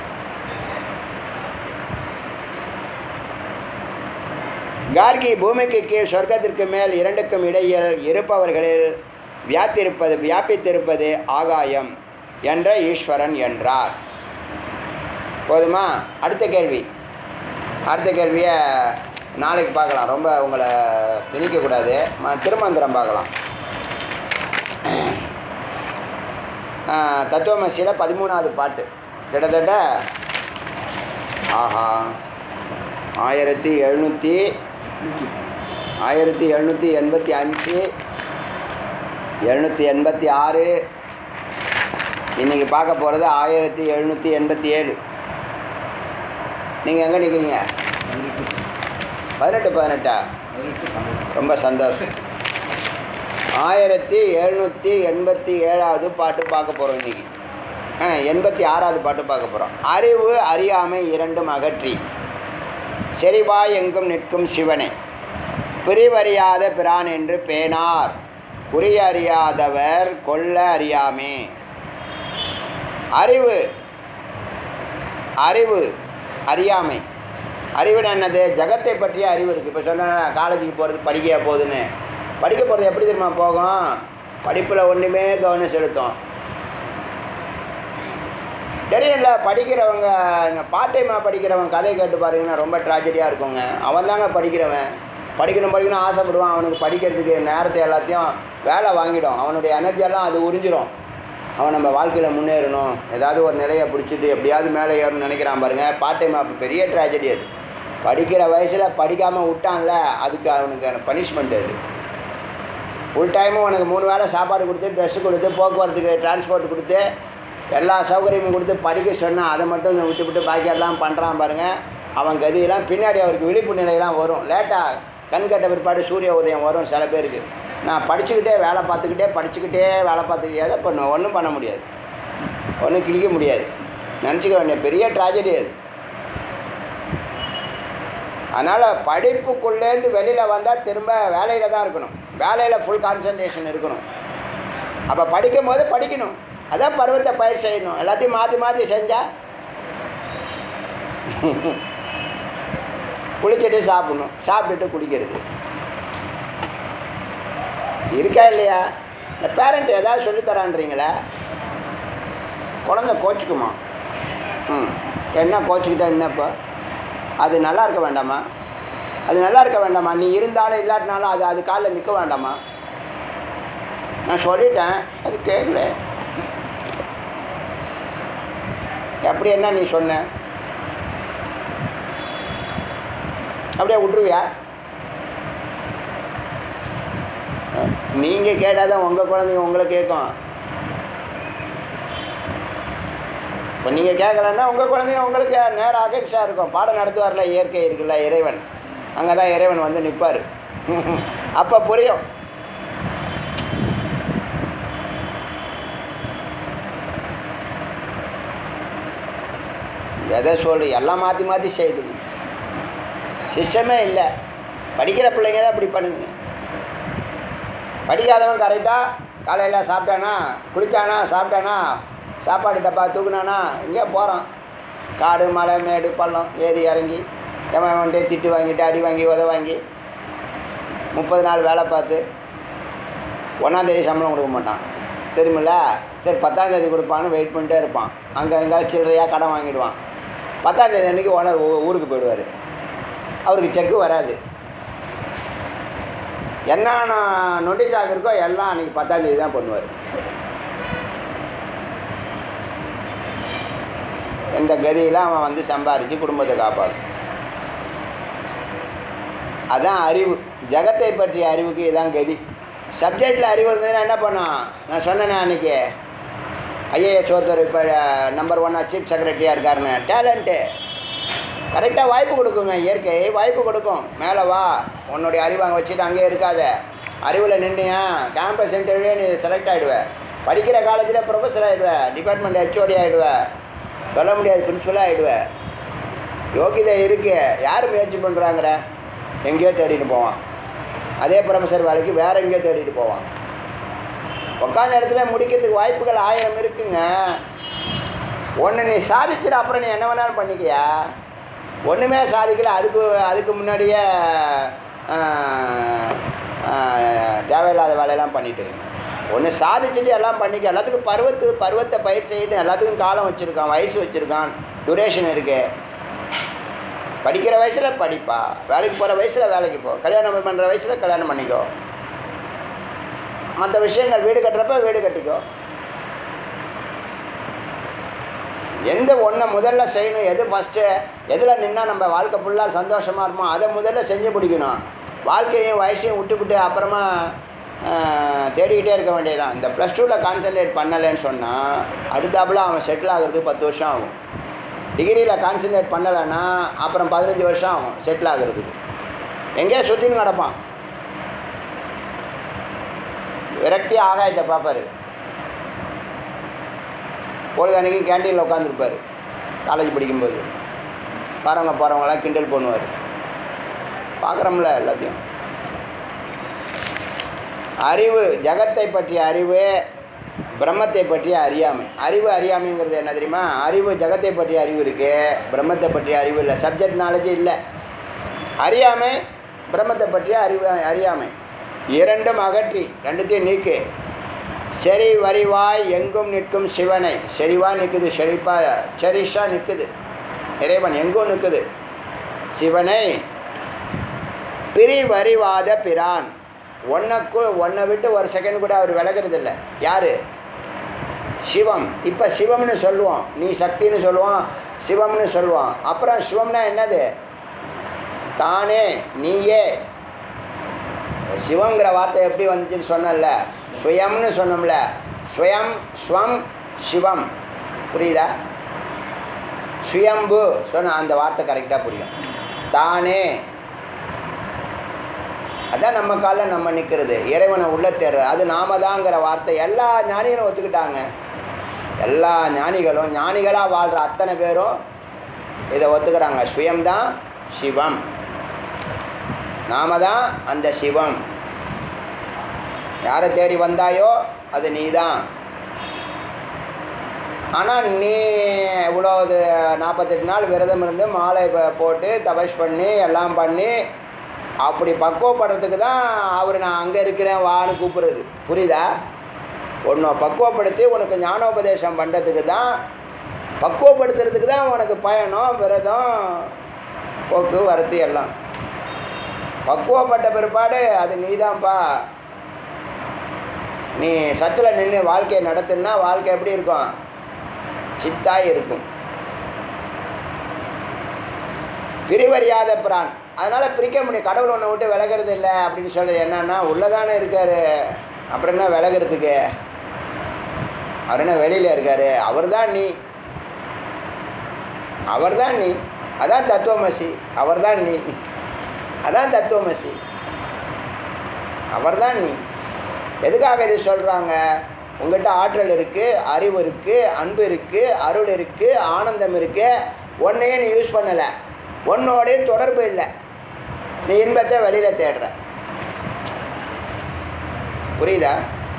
கார்கி பூமிக்கு கீழ் சொர்க்கத்திற்கு மேல் இரண்டுக்கும் இடையில் இருப்பவர்களில் வியாத்திருப்பது வியாபித்திருப்பது ஆகாயம் என்ற ஈஸ்வரன் என்றார் போதுமா அடுத்த கேள்வி அடுத்த கேள்வியை நாளைக்கு பார்க்கலாம் ரொம்ப உங்களை திணிக்கக்கூடாது ம- திருமந்திரம் பார்க்கலாம் ஆ, தத்துவமசியில் பதிமூணாவது பாட்டு கிட்டத்தட்ட ஆஹா ஆயிரத்தி எழுநூற்றி ஆயிரத்தி எழுநூற்றி எண்பத்தி அஞ்சு எழுநூற்றி எண்பத்தி ஆறு இன்றைக்கி பார்க்க போகிறது ஆயிரத்தி எழுநூற்றி எண்பத்தி ஏழு நீங்கள் எங்கே நிற்கிறீங்க பதினெட்டு பதினெட்டா பதினெட்டு பன்னெண்டு ரொம்ப சந்தோஷம் ஆயிரத்தி எழுநூற்றி எண்பத்தி ஏழாவது பாட்டு பார்க்க போகிறோம் இன்றைக்கி ஆ எண்பத்தி ஆறாவது பாட்டு பார்க்க போகிறோம் அறிவு அறியாமை இரண்டும் அகற்றி செறிவாய் எங்கும் நிற்கும் சிவனே பிரிவறியாத பிரான் என்று பேனார் குறியறியாதவர் கொல்ல அறியாமே அறிவு அறிவு அறியாமை அறிவுனா என்னது ஜகத்தை பற்றிய அறிவு இருக்குது இப்போ சொன்ன காலேஜுக்கு போகிறது படிக்க போகுதுன்னு படிக்க போகிறது எப்படி தெரியுமா போகும் படிப்பில் ஒன்றுமே கவனம் செலுத்தும் தெரியல படிக்கிறவங்க இந்த பார்ட் டைமாக படிக்கிறவன் கதை கேட்டு பாருங்கன்னா ரொம்ப ட்ராஜடியாக இருக்குங்க அவன் தாங்க படிக்கிறவன் படிக்கணும் படிக்கணும் ஆசைப்படுவான் அவனுக்கு படிக்கிறதுக்கு நேரத்தை எல்லாத்தையும் வேலை வாங்கிடும் அவனுடைய எனர்ஜியெல்லாம் அது உறிஞ்சிரும் அவன் நம்ம வாழ்க்கையில் முன்னேறணும் ஏதாவது ஒரு நிலையை பிடிச்சிட்டு எப்படியாவது மேலே ஏறணும்னு நினைக்கிறான் பாருங்க பார்ட் டைம் அப்போ பெரிய ட்ராஜடி அது படிக்கிற வயசில் படிக்காமல் விட்டான்ல அதுக்கு அவனுக்கு பனிஷ்மெண்ட் அது ஃபுல் டைமும் உனக்கு மூணு வேளை சாப்பாடு கொடுத்து ட்ரெஸ்ஸு கொடுத்து போக்குவரத்துக்கு டிரான்ஸ்போர்ட் கொடுத்து எல்லா சௌகரியமும் கொடுத்து படிக்க சொன்னால் அதை மட்டும் விட்டு விட்டு பாக்கி எல்லாம் பண்ணுறான் பாருங்கள் அவன் கதியெல்லாம் பின்னாடி அவருக்கு விழிப்பு நிலையெல்லாம் வரும் லேட்டாக கண் கட்ட பிற்பாடு சூரிய உதயம் வரும் சில பேருக்கு நான் படிச்சுக்கிட்டே வேலை பார்த்துக்கிட்டே படிச்சுக்கிட்டே வேலை பார்த்துக்கிட்டே எதை பண்ணுவேன் ஒன்றும் பண்ண முடியாது ஒன்றும் கிழிக்க முடியாது நினச்சிக்க வேண்டிய பெரிய ட்ராஜடி அது அதனால் படிப்புக்குள்ளேருந்து வெளியில் வந்தால் திரும்ப வேலையில் தான் இருக்கணும் வேலையில் ஃபுல் கான்சன்ட்ரேஷன் இருக்கணும் அப்போ படிக்கும் போது படிக்கணும் அதான் பருவத்தை பயிர் செய்யணும் எல்லாத்தையும் மாற்றி மாற்றி செஞ்சால் குளிச்சுட்டு சாப்பிடணும் சாப்பிட்டுட்டு குளிக்கிறது இருக்கா இல்லையா இந்த பேரண்ட் ஏதாவது சொல்லித்தரான்றீங்களே குழந்தை கோச்சுக்குமா ம் என்ன கோச்சுக்கிட்டா என்னப்பா அது நல்லா இருக்க வேண்டாமா அது நல்லா இருக்க வேண்டாமா நீ இருந்தாலும் இல்லாட்டினாலும் அது அது காலில் நிற்க வேண்டாமா நான் சொல்லிட்டேன் அது கேட்கல அப்படி என்ன நீ சொன்ன அப்படியே விட்டுருவியா நீங்கள் கேட்டால் தான் உங்கள் குழந்தைங்க உங்களை கேட்கும் இப்போ நீங்கள் கேட்கலன்னா உங்கள் குழந்தைங்க உங்களுக்கு நேரம் அகேன்ஸ்டாக இருக்கும் பாடம் நடத்துவார்ல இயற்கை இருக்குல்ல இறைவன் அங்கே தான் இறைவன் வந்து நிற்பார் அப்போ புரியும் எதை சொல்லு எல்லாம் மாற்றி மாற்றி செய்யுதுங்க சிஸ்டமே இல்லை படிக்கிற பிள்ளைங்க தான் இப்படி பண்ணுதுங்க படிக்காதவன் கரெக்டாக காலையில் சாப்பிட்டானா குளிச்சானா சாப்பிட்டானா சாப்பாடு டப்பா தூக்குனானா எங்கேயோ போகிறான் காடு மலை மேடு பள்ளம் ஏறி இறங்கி எவன் வந்துட்டு திட்டு வாங்கிட்டு அடி வாங்கி உத வாங்கி முப்பது நாள் வேலை பார்த்து ஒன்றாந்தேதி சம்பளம் கொடுக்க மாட்டான் தெரியுமில்ல சரி பத்தாந்தேதி கொடுப்பான்னு வெயிட் பண்ணிட்டே இருப்பான் அங்கே எங்கேயாவது சில்லறையாக கடன் வாங்கிடுவான் பத்தாந்தேதி அன்றைக்கி ஓனர் ஊருக்கு போயிடுவார் அவருக்கு செக்கு வராது என்னென்ன நொண்டி சாக்கு இருக்கோ எல்லாம் அன்றைக்கி பத்தாந்தேதி தான் பண்ணுவார் இந்த கதியில் அவன் வந்து சம்பாரித்து குடும்பத்தை காப்பாடும் அதான் அறிவு ஜகத்தை பற்றிய அறிவுக்கு இதான் கதி சப்ஜெக்டில் அறிவு இருந்ததுன்னா என்ன பண்ணோம் நான் சொன்னேனே அன்றைக்கி ஐஏஎஸ் ஒருத்தர் இப்போ நம்பர் ஒன்னாக சீஃப் செக்ரட்டரியாக இருக்காருன்னு டேலண்ட்டு கரெக்டாக வாய்ப்பு கொடுக்குங்க இயற்கை வாய்ப்பு கொடுக்கும் மேலே வா உன்னுடைய அறிவை அங்கே வச்சுட்டு அங்கேயே இருக்காத அறிவில் நின்னியா கேம்பஸ் இன்டர்வியூ நீ செலக்ட் ஆகிடுவ படிக்கிற காலேஜில் ப்ரொஃபஸர் ஆகிடுவ டிபார்ட்மெண்ட் ஹெச்ஓடி ஆகிடுவ சொல்ல முடியாது பிரின்ஸிபலாக ஆகிடுவ யோகிதை இருக்கு யார் முயற்சி பண்ணுறாங்கிற எங்கேயோ தேடிட்டு போவான் அதே ப்ரொஃபஸர் வேலைக்கு வேற எங்கேயோ தேடிட்டு போவான் உட்காந்த இடத்துல முடிக்கிறதுக்கு வாய்ப்புகள் ஆயிரம் இருக்குங்க ஒன்று நீ சாதிச்சிட அப்புறம் நீ என்ன வேணாலும் பண்ணிக்கியா ஒன்றுமே சாதிக்கல அதுக்கு அதுக்கு முன்னாடியே ஆஹ், ஆஹ், தேவையில்லாத வேலையெல்லாம் பண்ணிட்டு இருக்கு. ஒன்று சாதிச்சுட்டு எல்லாம் பண்ணிக்க எல்லாத்துக்கும் பருவத்து பருவத்தை பயிர் செய்யணும் எல்லாத்துக்கும் காலம் வச்சுருக்கான் வயசு வச்சுருக்கான் டூரேஷன் இருக்கு படிக்கிற வயசில் படிப்பா வேலைக்கு போகிற வயசில் வேலைக்கு போ கல்யாணம் பண்ணுற வயசில் கல்யாணம் பண்ணிக்கோ மற்ற விஷயங்கள் வீடு கட்டுறப்ப வீடு கட்டிக்கோ எந்த ஒன்றை முதல்ல செய்யணும் எது ஃபஸ்ட்டு எதில் நின்னா நம்ம வாழ்க்கை ஃபுல்லாக சந்தோஷமாக இருப்போம் அதை முதல்ல செஞ்சு பிடிக்கணும் வாழ்க்கையும் வயசையும் விட்டுவிட்டு அப்புறமா ஆஹ், தேடிக்கிட்டே இருக்க வேண்டியதுதான் இந்த ப்ளஸ் டூவில் கான்சென்ட்ரேட் பண்ணலைன்னு சொன்னால் அடுத்தாப்புல அவன் செட்டில் ஆகுறதுக்கு பத்து வருஷம் ஆகும் டிகிரியில் கான்சென்ட்ரேட் பண்ணலைன்னா அப்புறம் பதினஞ்சு வருஷம் ஆகும் செட்டில் ஆகுறதுக்கு எங்கேயோ சுற்றின்னு கிடப்பான் விரக்தி ஆகாயத்தை பார்ப்பாரு பொழுதன்னைக்கு கேண்டீனில் உட்காந்துருப்பார் காலேஜ் படிக்கும்போது வரவங்க போகிறவங்களாம் கிண்டல் பண்ணுவார் பார்க்குறோம்ல எல்லாத்தையும் அறிவு ஜகத்தை பற்றிய அறிவு பிரம்மத்தை பற்றிய அறியாமை அறிவு அறியாமைங்கிறது என்ன தெரியுமா அறிவு ஜகத்தை பற்றிய அறிவு இருக்குது பிரம்மத்தை பற்றிய அறிவு இல்லை சப்ஜெக்ட் நாலேஜ் இல்லை அறியாமை பிரம்மத்தை பற்றிய அறிவு அறியாமை இரண்டும் அகற்றி ரெண்டுத்தையும் நீக்கு செறி வரிவாய் எங்கும் நிற்கும் சிவனை செறிவாய் நிற்குது செழிப்பா செரிஷா நிற்குது இறைவன் எங்கும் நிற்குது சிவனை பிரிவறிவாத பிரான் ஒன்றைக்கு ஒன்றை விட்டு ஒரு செகண்ட் கூட அவர் விலகிறது இல்லை யார் சிவம் இப்போ சிவம்னு சொல்லுவோம் நீ சக்தின்னு சொல்லுவோம் சிவம்னு சொல்லுவோம் அப்புறம் சிவம்னா என்னது தானே நீயே சிவங்கிற வார்த்தை எப்படி வந்துச்சுன்னு சொன்னல ஸ்வயம்னு சொன்னோம்ல ஸ்வயம் ஸ்வம் சிவம் புரியுதா சுயம்பு சொன்ன அந்த வார்த்தை கரெக்டாக புரியும் தானே அதான் நம்ம காலில் நம்ம நிற்கிறது இறைவனை உள்ள தேடுறது அது நாம தாங்கிற வார்த்தை எல்லா ஞானிகளும் ஒத்துக்கிட்டாங்க எல்லா ஞானிகளும் ஞானிகளாக வாழ்கிற அத்தனை பேரும் இதை ஒத்துக்கிறாங்க சுயம்தான் சிவம் நாம தான் அந்த சிவம் யாரை தேடி வந்தாயோ அது நீ தான் ஆனால் நீ இவ்வளோ இது நாற்பத்தெட்டு நாள் விரதம் இருந்து மாலை ப- போட்டு தபஸ் பண்ணி எல்லாம் பண்ணி அப்படி பக்குவப்படுறதுக்கு தான் அவர் நான் அங்கே இருக்கிறேன் வான்னு கூப்பிடுறது புரியுதா உன்னை பக்குவப்படுத்தி உனக்கு ஞானோபதேசம் பண்ணுறதுக்கு தான் பக்குவப்படுத்துறதுக்கு தான் உனக்கு பயணம் விரதம் போக்கு வரத்து எல்லாம் பக்குவப்பட்ட பிற்பாடு அது நீதான்ப்பா நீ சத்தில் நின்று வாழ்க்கையை நடத்துனா வாழ்க்கை எப்படி இருக்கும் சித்தாய் இருக்கும் பிரிவறியாத பிரான் அதனால் பிரிக்க முடியும் கடவுள் ஒன்றை விட்டு விலகிறது இல்லை அப்படின்னு சொல்கிறது என்னன்னா உள்ளதானே இருக்கார் அப்புறம் என்ன விலகிறதுக்கு அவர் என்ன வெளியில் இருக்கார் அவர் தான் நீ அவர் தான் நீ அதான் தத்துவமசி அவர் தான் நீ அதான் தத்துவமசி அவர் தான் நீ எதுக்காக இது சொல்கிறாங்க உங்கள்கிட்ட ஆற்றல் இருக்குது அறிவு இருக்குது அன்பு இருக்குது அருள் இருக்குது ஆனந்தம் இருக்குது ஒன்றையும் நீ யூஸ் பண்ணலை ஒன்னோடையும் தொடர்பு இல்லை நீ இன்பத்தை வெளியில் தேடுற புரியுதா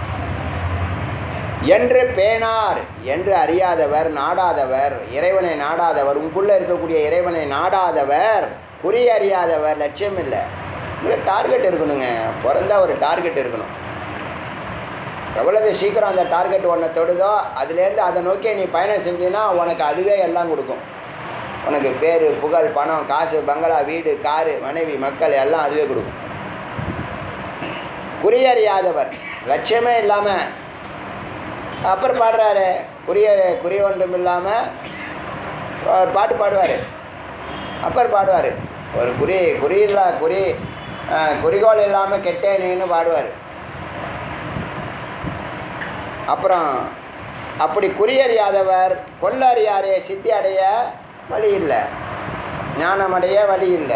என்று பேணார் என்று அறியாதவர் நாடாதவர் இறைவனை நாடாதவர் உங்களுக்குள்ளே இருக்கக்கூடிய இறைவனை நாடாதவர் குறி அறியாதவர் லட்சியம் இல்லை உங்களுக்கு டார்கெட் இருக்கணுங்க பிறந்தா ஒரு டார்கெட் இருக்கணும் எவ்வளவு சீக்கிரம் அந்த டார்கெட் ஒன்றை தொடுதோ அதுலேருந்து அதை நோக்கி நீ பயணம் செஞ்சீன்னா உனக்கு அதுவே எல்லாம் கொடுக்கும் உனக்கு பேர் புகழ் பணம் காசு பங்களா வீடு காரு மனைவி மக்கள் எல்லாம் அதுவே கொடுக்கும் குறியறியாதவர் லட்சியமே இல்லாமல் அப்புறம் பாடுறாரு குறிய குறி ஒன்றும் இல்லாமல் ஒரு பாட்டு பாடுவார் அப்பர் பாடுவார் ஒரு குறி குறி இல்லா குறி அஹ், குறிக்கோள் இல்லாமல் கெட்டேனேன்னு பாடுவார் அப்புறம் அப்படி குறியறியாதவர் கொல்லறியாரே சித்தி அடைய வழி இல்லை ஞானமடைய வழி இல்லை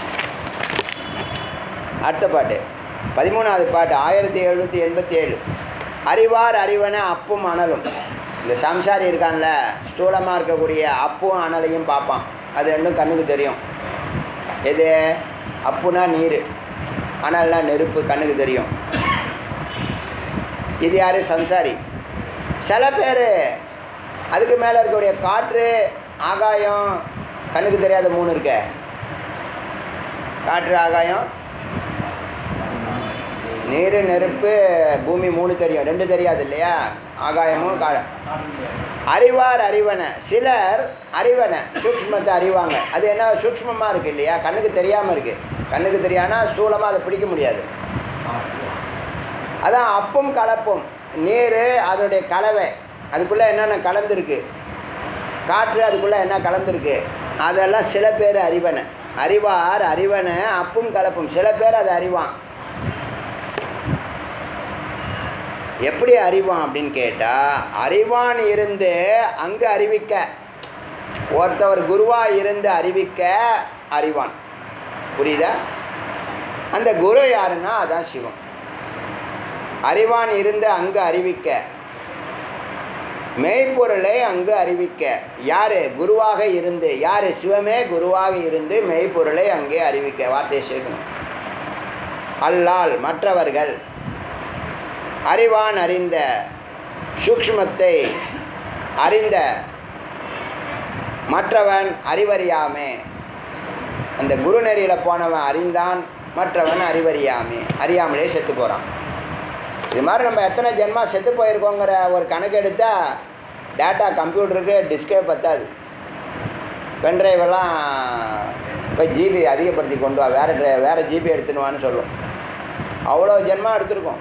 அடுத்த பாட்டு பதிமூணாவது பாட்டு ஆயிரத்தி எழுநூற்றி எண்பத்தி ஏழு அறிவார் அறிவன அப்பும் அனலும் இந்த சம்சாரி இருக்கான்ல ஸ்தூலமாக இருக்கக்கூடிய அப்பும் அனலையும் பார்ப்பான் அது ரெண்டும் கண்ணுக்கு தெரியும் எது அப்புனா நீர் அனல்னா நெருப்பு கண்ணுக்கு தெரியும் இது யார் சம்சாரி சில பேர் அதுக்கு மேலே இருக்கக்கூடிய காற்று ஆகாயம் கண்ணுக்கு தெரியாத மூணு இருக்க காற்று ஆகாயம் நீர் நெருப்பு பூமி மூணு தெரியும் ரெண்டு தெரியாது இல்லையா ஆகாயமும் கா அறிவார் அறிவன சிலர் அறிவன சூக்ஷ்மத்தை அறிவாங்க அது என்ன சூக்ஷ்மமாக இருக்குது இல்லையா கண்ணுக்கு தெரியாமல் இருக்குது கண்ணுக்கு தெரியானா ஸ்தூலமாக அதை பிடிக்க முடியாது அதான் அப்பும் கலப்பும் நீர் அதனுடைய கலவை அதுக்குள்ளே என்னென்ன கலந்துருக்கு காற்று அதுக்குள்ளே என்ன கலந்துருக்கு அதெல்லாம் சில பேர் அறிவன அறிவார் அறிவன அப்பும் கலப்பும் சில பேர் அதை அறிவான் எப்படி அறிவான் அப்படின்னு கேட்டால் அறிவான் இருந்து அங்கே அறிவிக்க ஒருத்தவர் குருவாக இருந்து அறிவிக்க அறிவான் புரியுதா அந்த குரு யாருன்னா அதான் சிவம் அறிவான் இருந்து அங்கு அறிவிக்க மெய்ப்பொருளை அங்கு அறிவிக்க யார் குருவாக இருந்து யார் சிவமே குருவாக இருந்து மெய்ப்பொருளை அங்கே அறிவிக்க வார்த்தையை சேர்க்கணும் அல்லால் மற்றவர்கள் அறிவான் அறிந்த சூக்ஷ்மத்தை அறிந்த மற்றவன் அறிவறியாமே அந்த குரு நெறியில் போனவன் அறிந்தான் மற்றவன் அறிவறியாமே அறியாமலே செத்து போகிறான் இது மாதிரி நம்ம எத்தனை ஜென்மா செத்து போயிருக்கோங்கிற ஒரு கணக்கு எடுத்தால் டேட்டா கம்ப்யூட்டருக்கு டிஸ்கே பத்தாது பென்ட்ரைவெல்லாம் போய் ஜிபி அதிகப்படுத்தி கொண்டு வா வேறு ட்ரை வேறு ஜிபி எடுத்துன்னு வான்னு சொல்லும் அவ்வளோ ஜென்மா எடுத்திருக்கோம்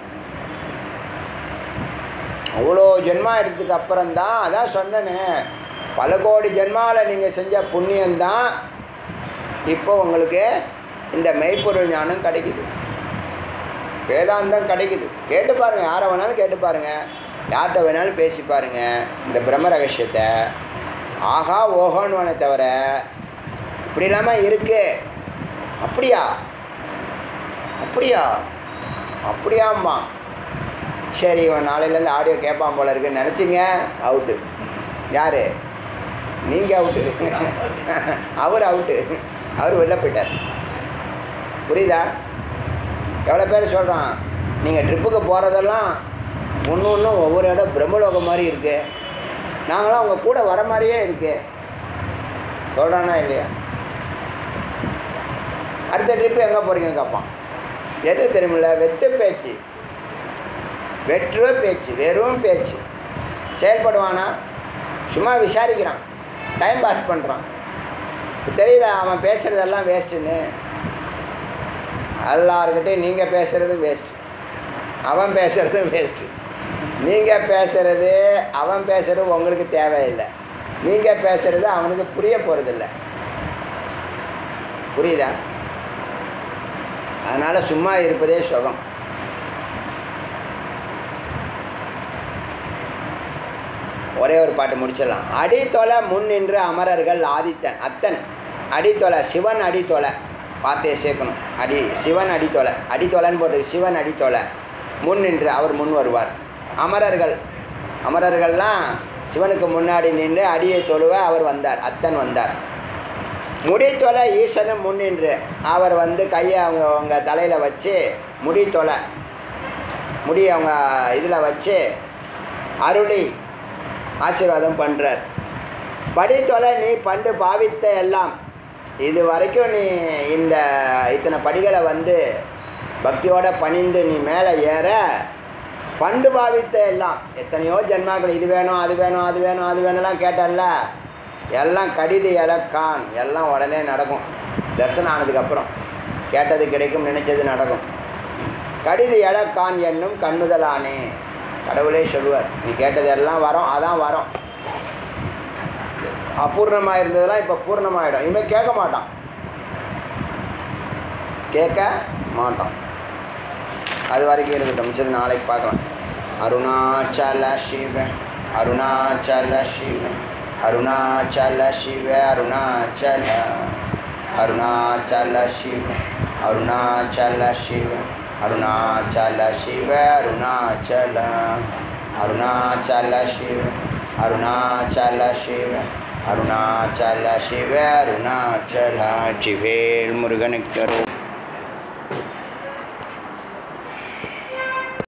அவ்வளோ ஜென்மா எடுத்ததுக்கு அப்புறம்தான் அதான் சொன்னேனே பல கோடி ஜென்மாவில் நீங்கள் செஞ்ச புண்ணியம்தான் இப்போ உங்களுக்கு இந்த மெய்ப்பொருள் ஞானம் கிடைக்குது வேதாந்தம் கிடைக்குது கேட்டு பாருங்கள் யாரை வேணாலும் கேட்டு பாருங்கள் யார்கிட்ட வேணாலும் பேசி பாருங்கள் இந்த பிரம்ம ரகசியத்தை ஆஹா ஓஹோன்னு தவிர இப்படி இல்லாமல் இருக்கு அப்படியா அப்படியா அப்படியாம்மா சரி இவன் நாளையிலேருந்து ஆடியோ கேட்பான் போல இருக்குன்னு நினச்சிங்க அவுட்டு யார் நீங்கள் அவுட்டு அவர் அவுட்டு அவர் வெளில போயிட்டார் புரியுதா எவ்வளோ பேர் சொல்கிறான் நீங்கள் ட்ரிப்புக்கு போகிறதெல்லாம் ஒன்று ஒன்றும் ஒவ்வொரு இடம் பிரம்மலோகம் மாதிரி இருக்கு நாங்களாம் அவங்க கூட வர மாதிரியே இருக்கு சொல்கிறானா இல்லையா அடுத்த ட்ரிப்பு எங்கே போகிறீங்க கேட்பான் எது தெரியுமில்ல வெத்த பேச்சு வெற்ற பேச்சு வெறும் பேச்சு செயல்படுவானா சும்மா விசாரிக்கிறான் டைம் பாஸ் பண்ணுறான் தெரியுதா அவன் பேசுகிறதெல்லாம் வேஸ்ட்டுன்னு எல்லாருக்கிட்டையும் நீங்கள் பேசுகிறது வேஸ்ட்டு அவன் பேசுகிறது வேஸ்ட்டு நீங்கள் பேசுகிறது அவன் பேசுகிறது உங்களுக்கு தேவையில்லை நீங்கள் பேசுகிறது அவனுக்கு புரிய போகிறதில்ல புரியுதா அதனால் சும்மா இருப்பதே சுகம் ஒரே ஒரு பாட்டு முடிச்சிடலாம் அடித்தொலை முன் நின்று அமரர்கள் ஆதித்தன் அத்தன் அடித்தொலை சிவன் அடித்தொலை வார்த்தையை சேர்க்கணும் அடி சிவன் அடித்தொலை அடித்தொலைன்னு போட்டு சிவன் அடித்தொலை முன் நின்று அவர் முன் வருவார் அமரர்கள் அமரர்கள்லாம் சிவனுக்கு முன்னாடி நின்று அடியை தொழுவ அவர் வந்தார் அத்தன் வந்தார் முடித்தொலை ஈசனும் முன் நின்று அவர் வந்து கையை அவங்க அவங்க தலையில் வச்சு முடித்தொலை முடி அவங்க இதில் வச்சு அருளி ஆசீர்வாதம் பண்ணுறார் படித்தொலை நீ பண்டு பாவித்த எல்லாம் இது வரைக்கும் நீ இந்த இத்தனை படிகளை வந்து பக்தியோட பணிந்து நீ மேலே ஏற பண்டு பாவித்த எல்லாம் எத்தனையோ ஜென்மாக்கள் இது வேணும் அது வேணும் அது வேணும் அது வேணும்லாம் கேட்டல்ல எல்லாம் கடிது இலக்கான் எல்லாம் உடனே நடக்கும் தரிசனம் ஆனதுக்கப்புறம் கேட்டது கிடைக்கும் நினைச்சது நடக்கும் கடிது இலக்கான் என்னும் கண்ணுதலானே கடவுளே சொல்லுவார் நீ கேட்டது எல்லாம் வரும் அதான் வரும் அபூர்ணமாக இருந்ததெல்லாம் இப்போ பூர்ணமாயிடும் இனிமேல் கேட்க மாட்டான் கேட்க மாட்டான் அது வரைக்கும் இருக்கட்டும் மிச்சது நாளைக்கு பார்க்கலாம் அருணாச்சல சிவ அருணாச்சல சிவ அருணாச்சல சிவ அருணாச்சல அருணாச்சல சிவ அருணாச்சல சிவ அருணாச்சல சிவ அருணாச்சல அருணாச்சல சிவ அருணாச்சல சிவ அருணாச்சல சிவ அருணாச்சல சிவேல் முருகனுக்கு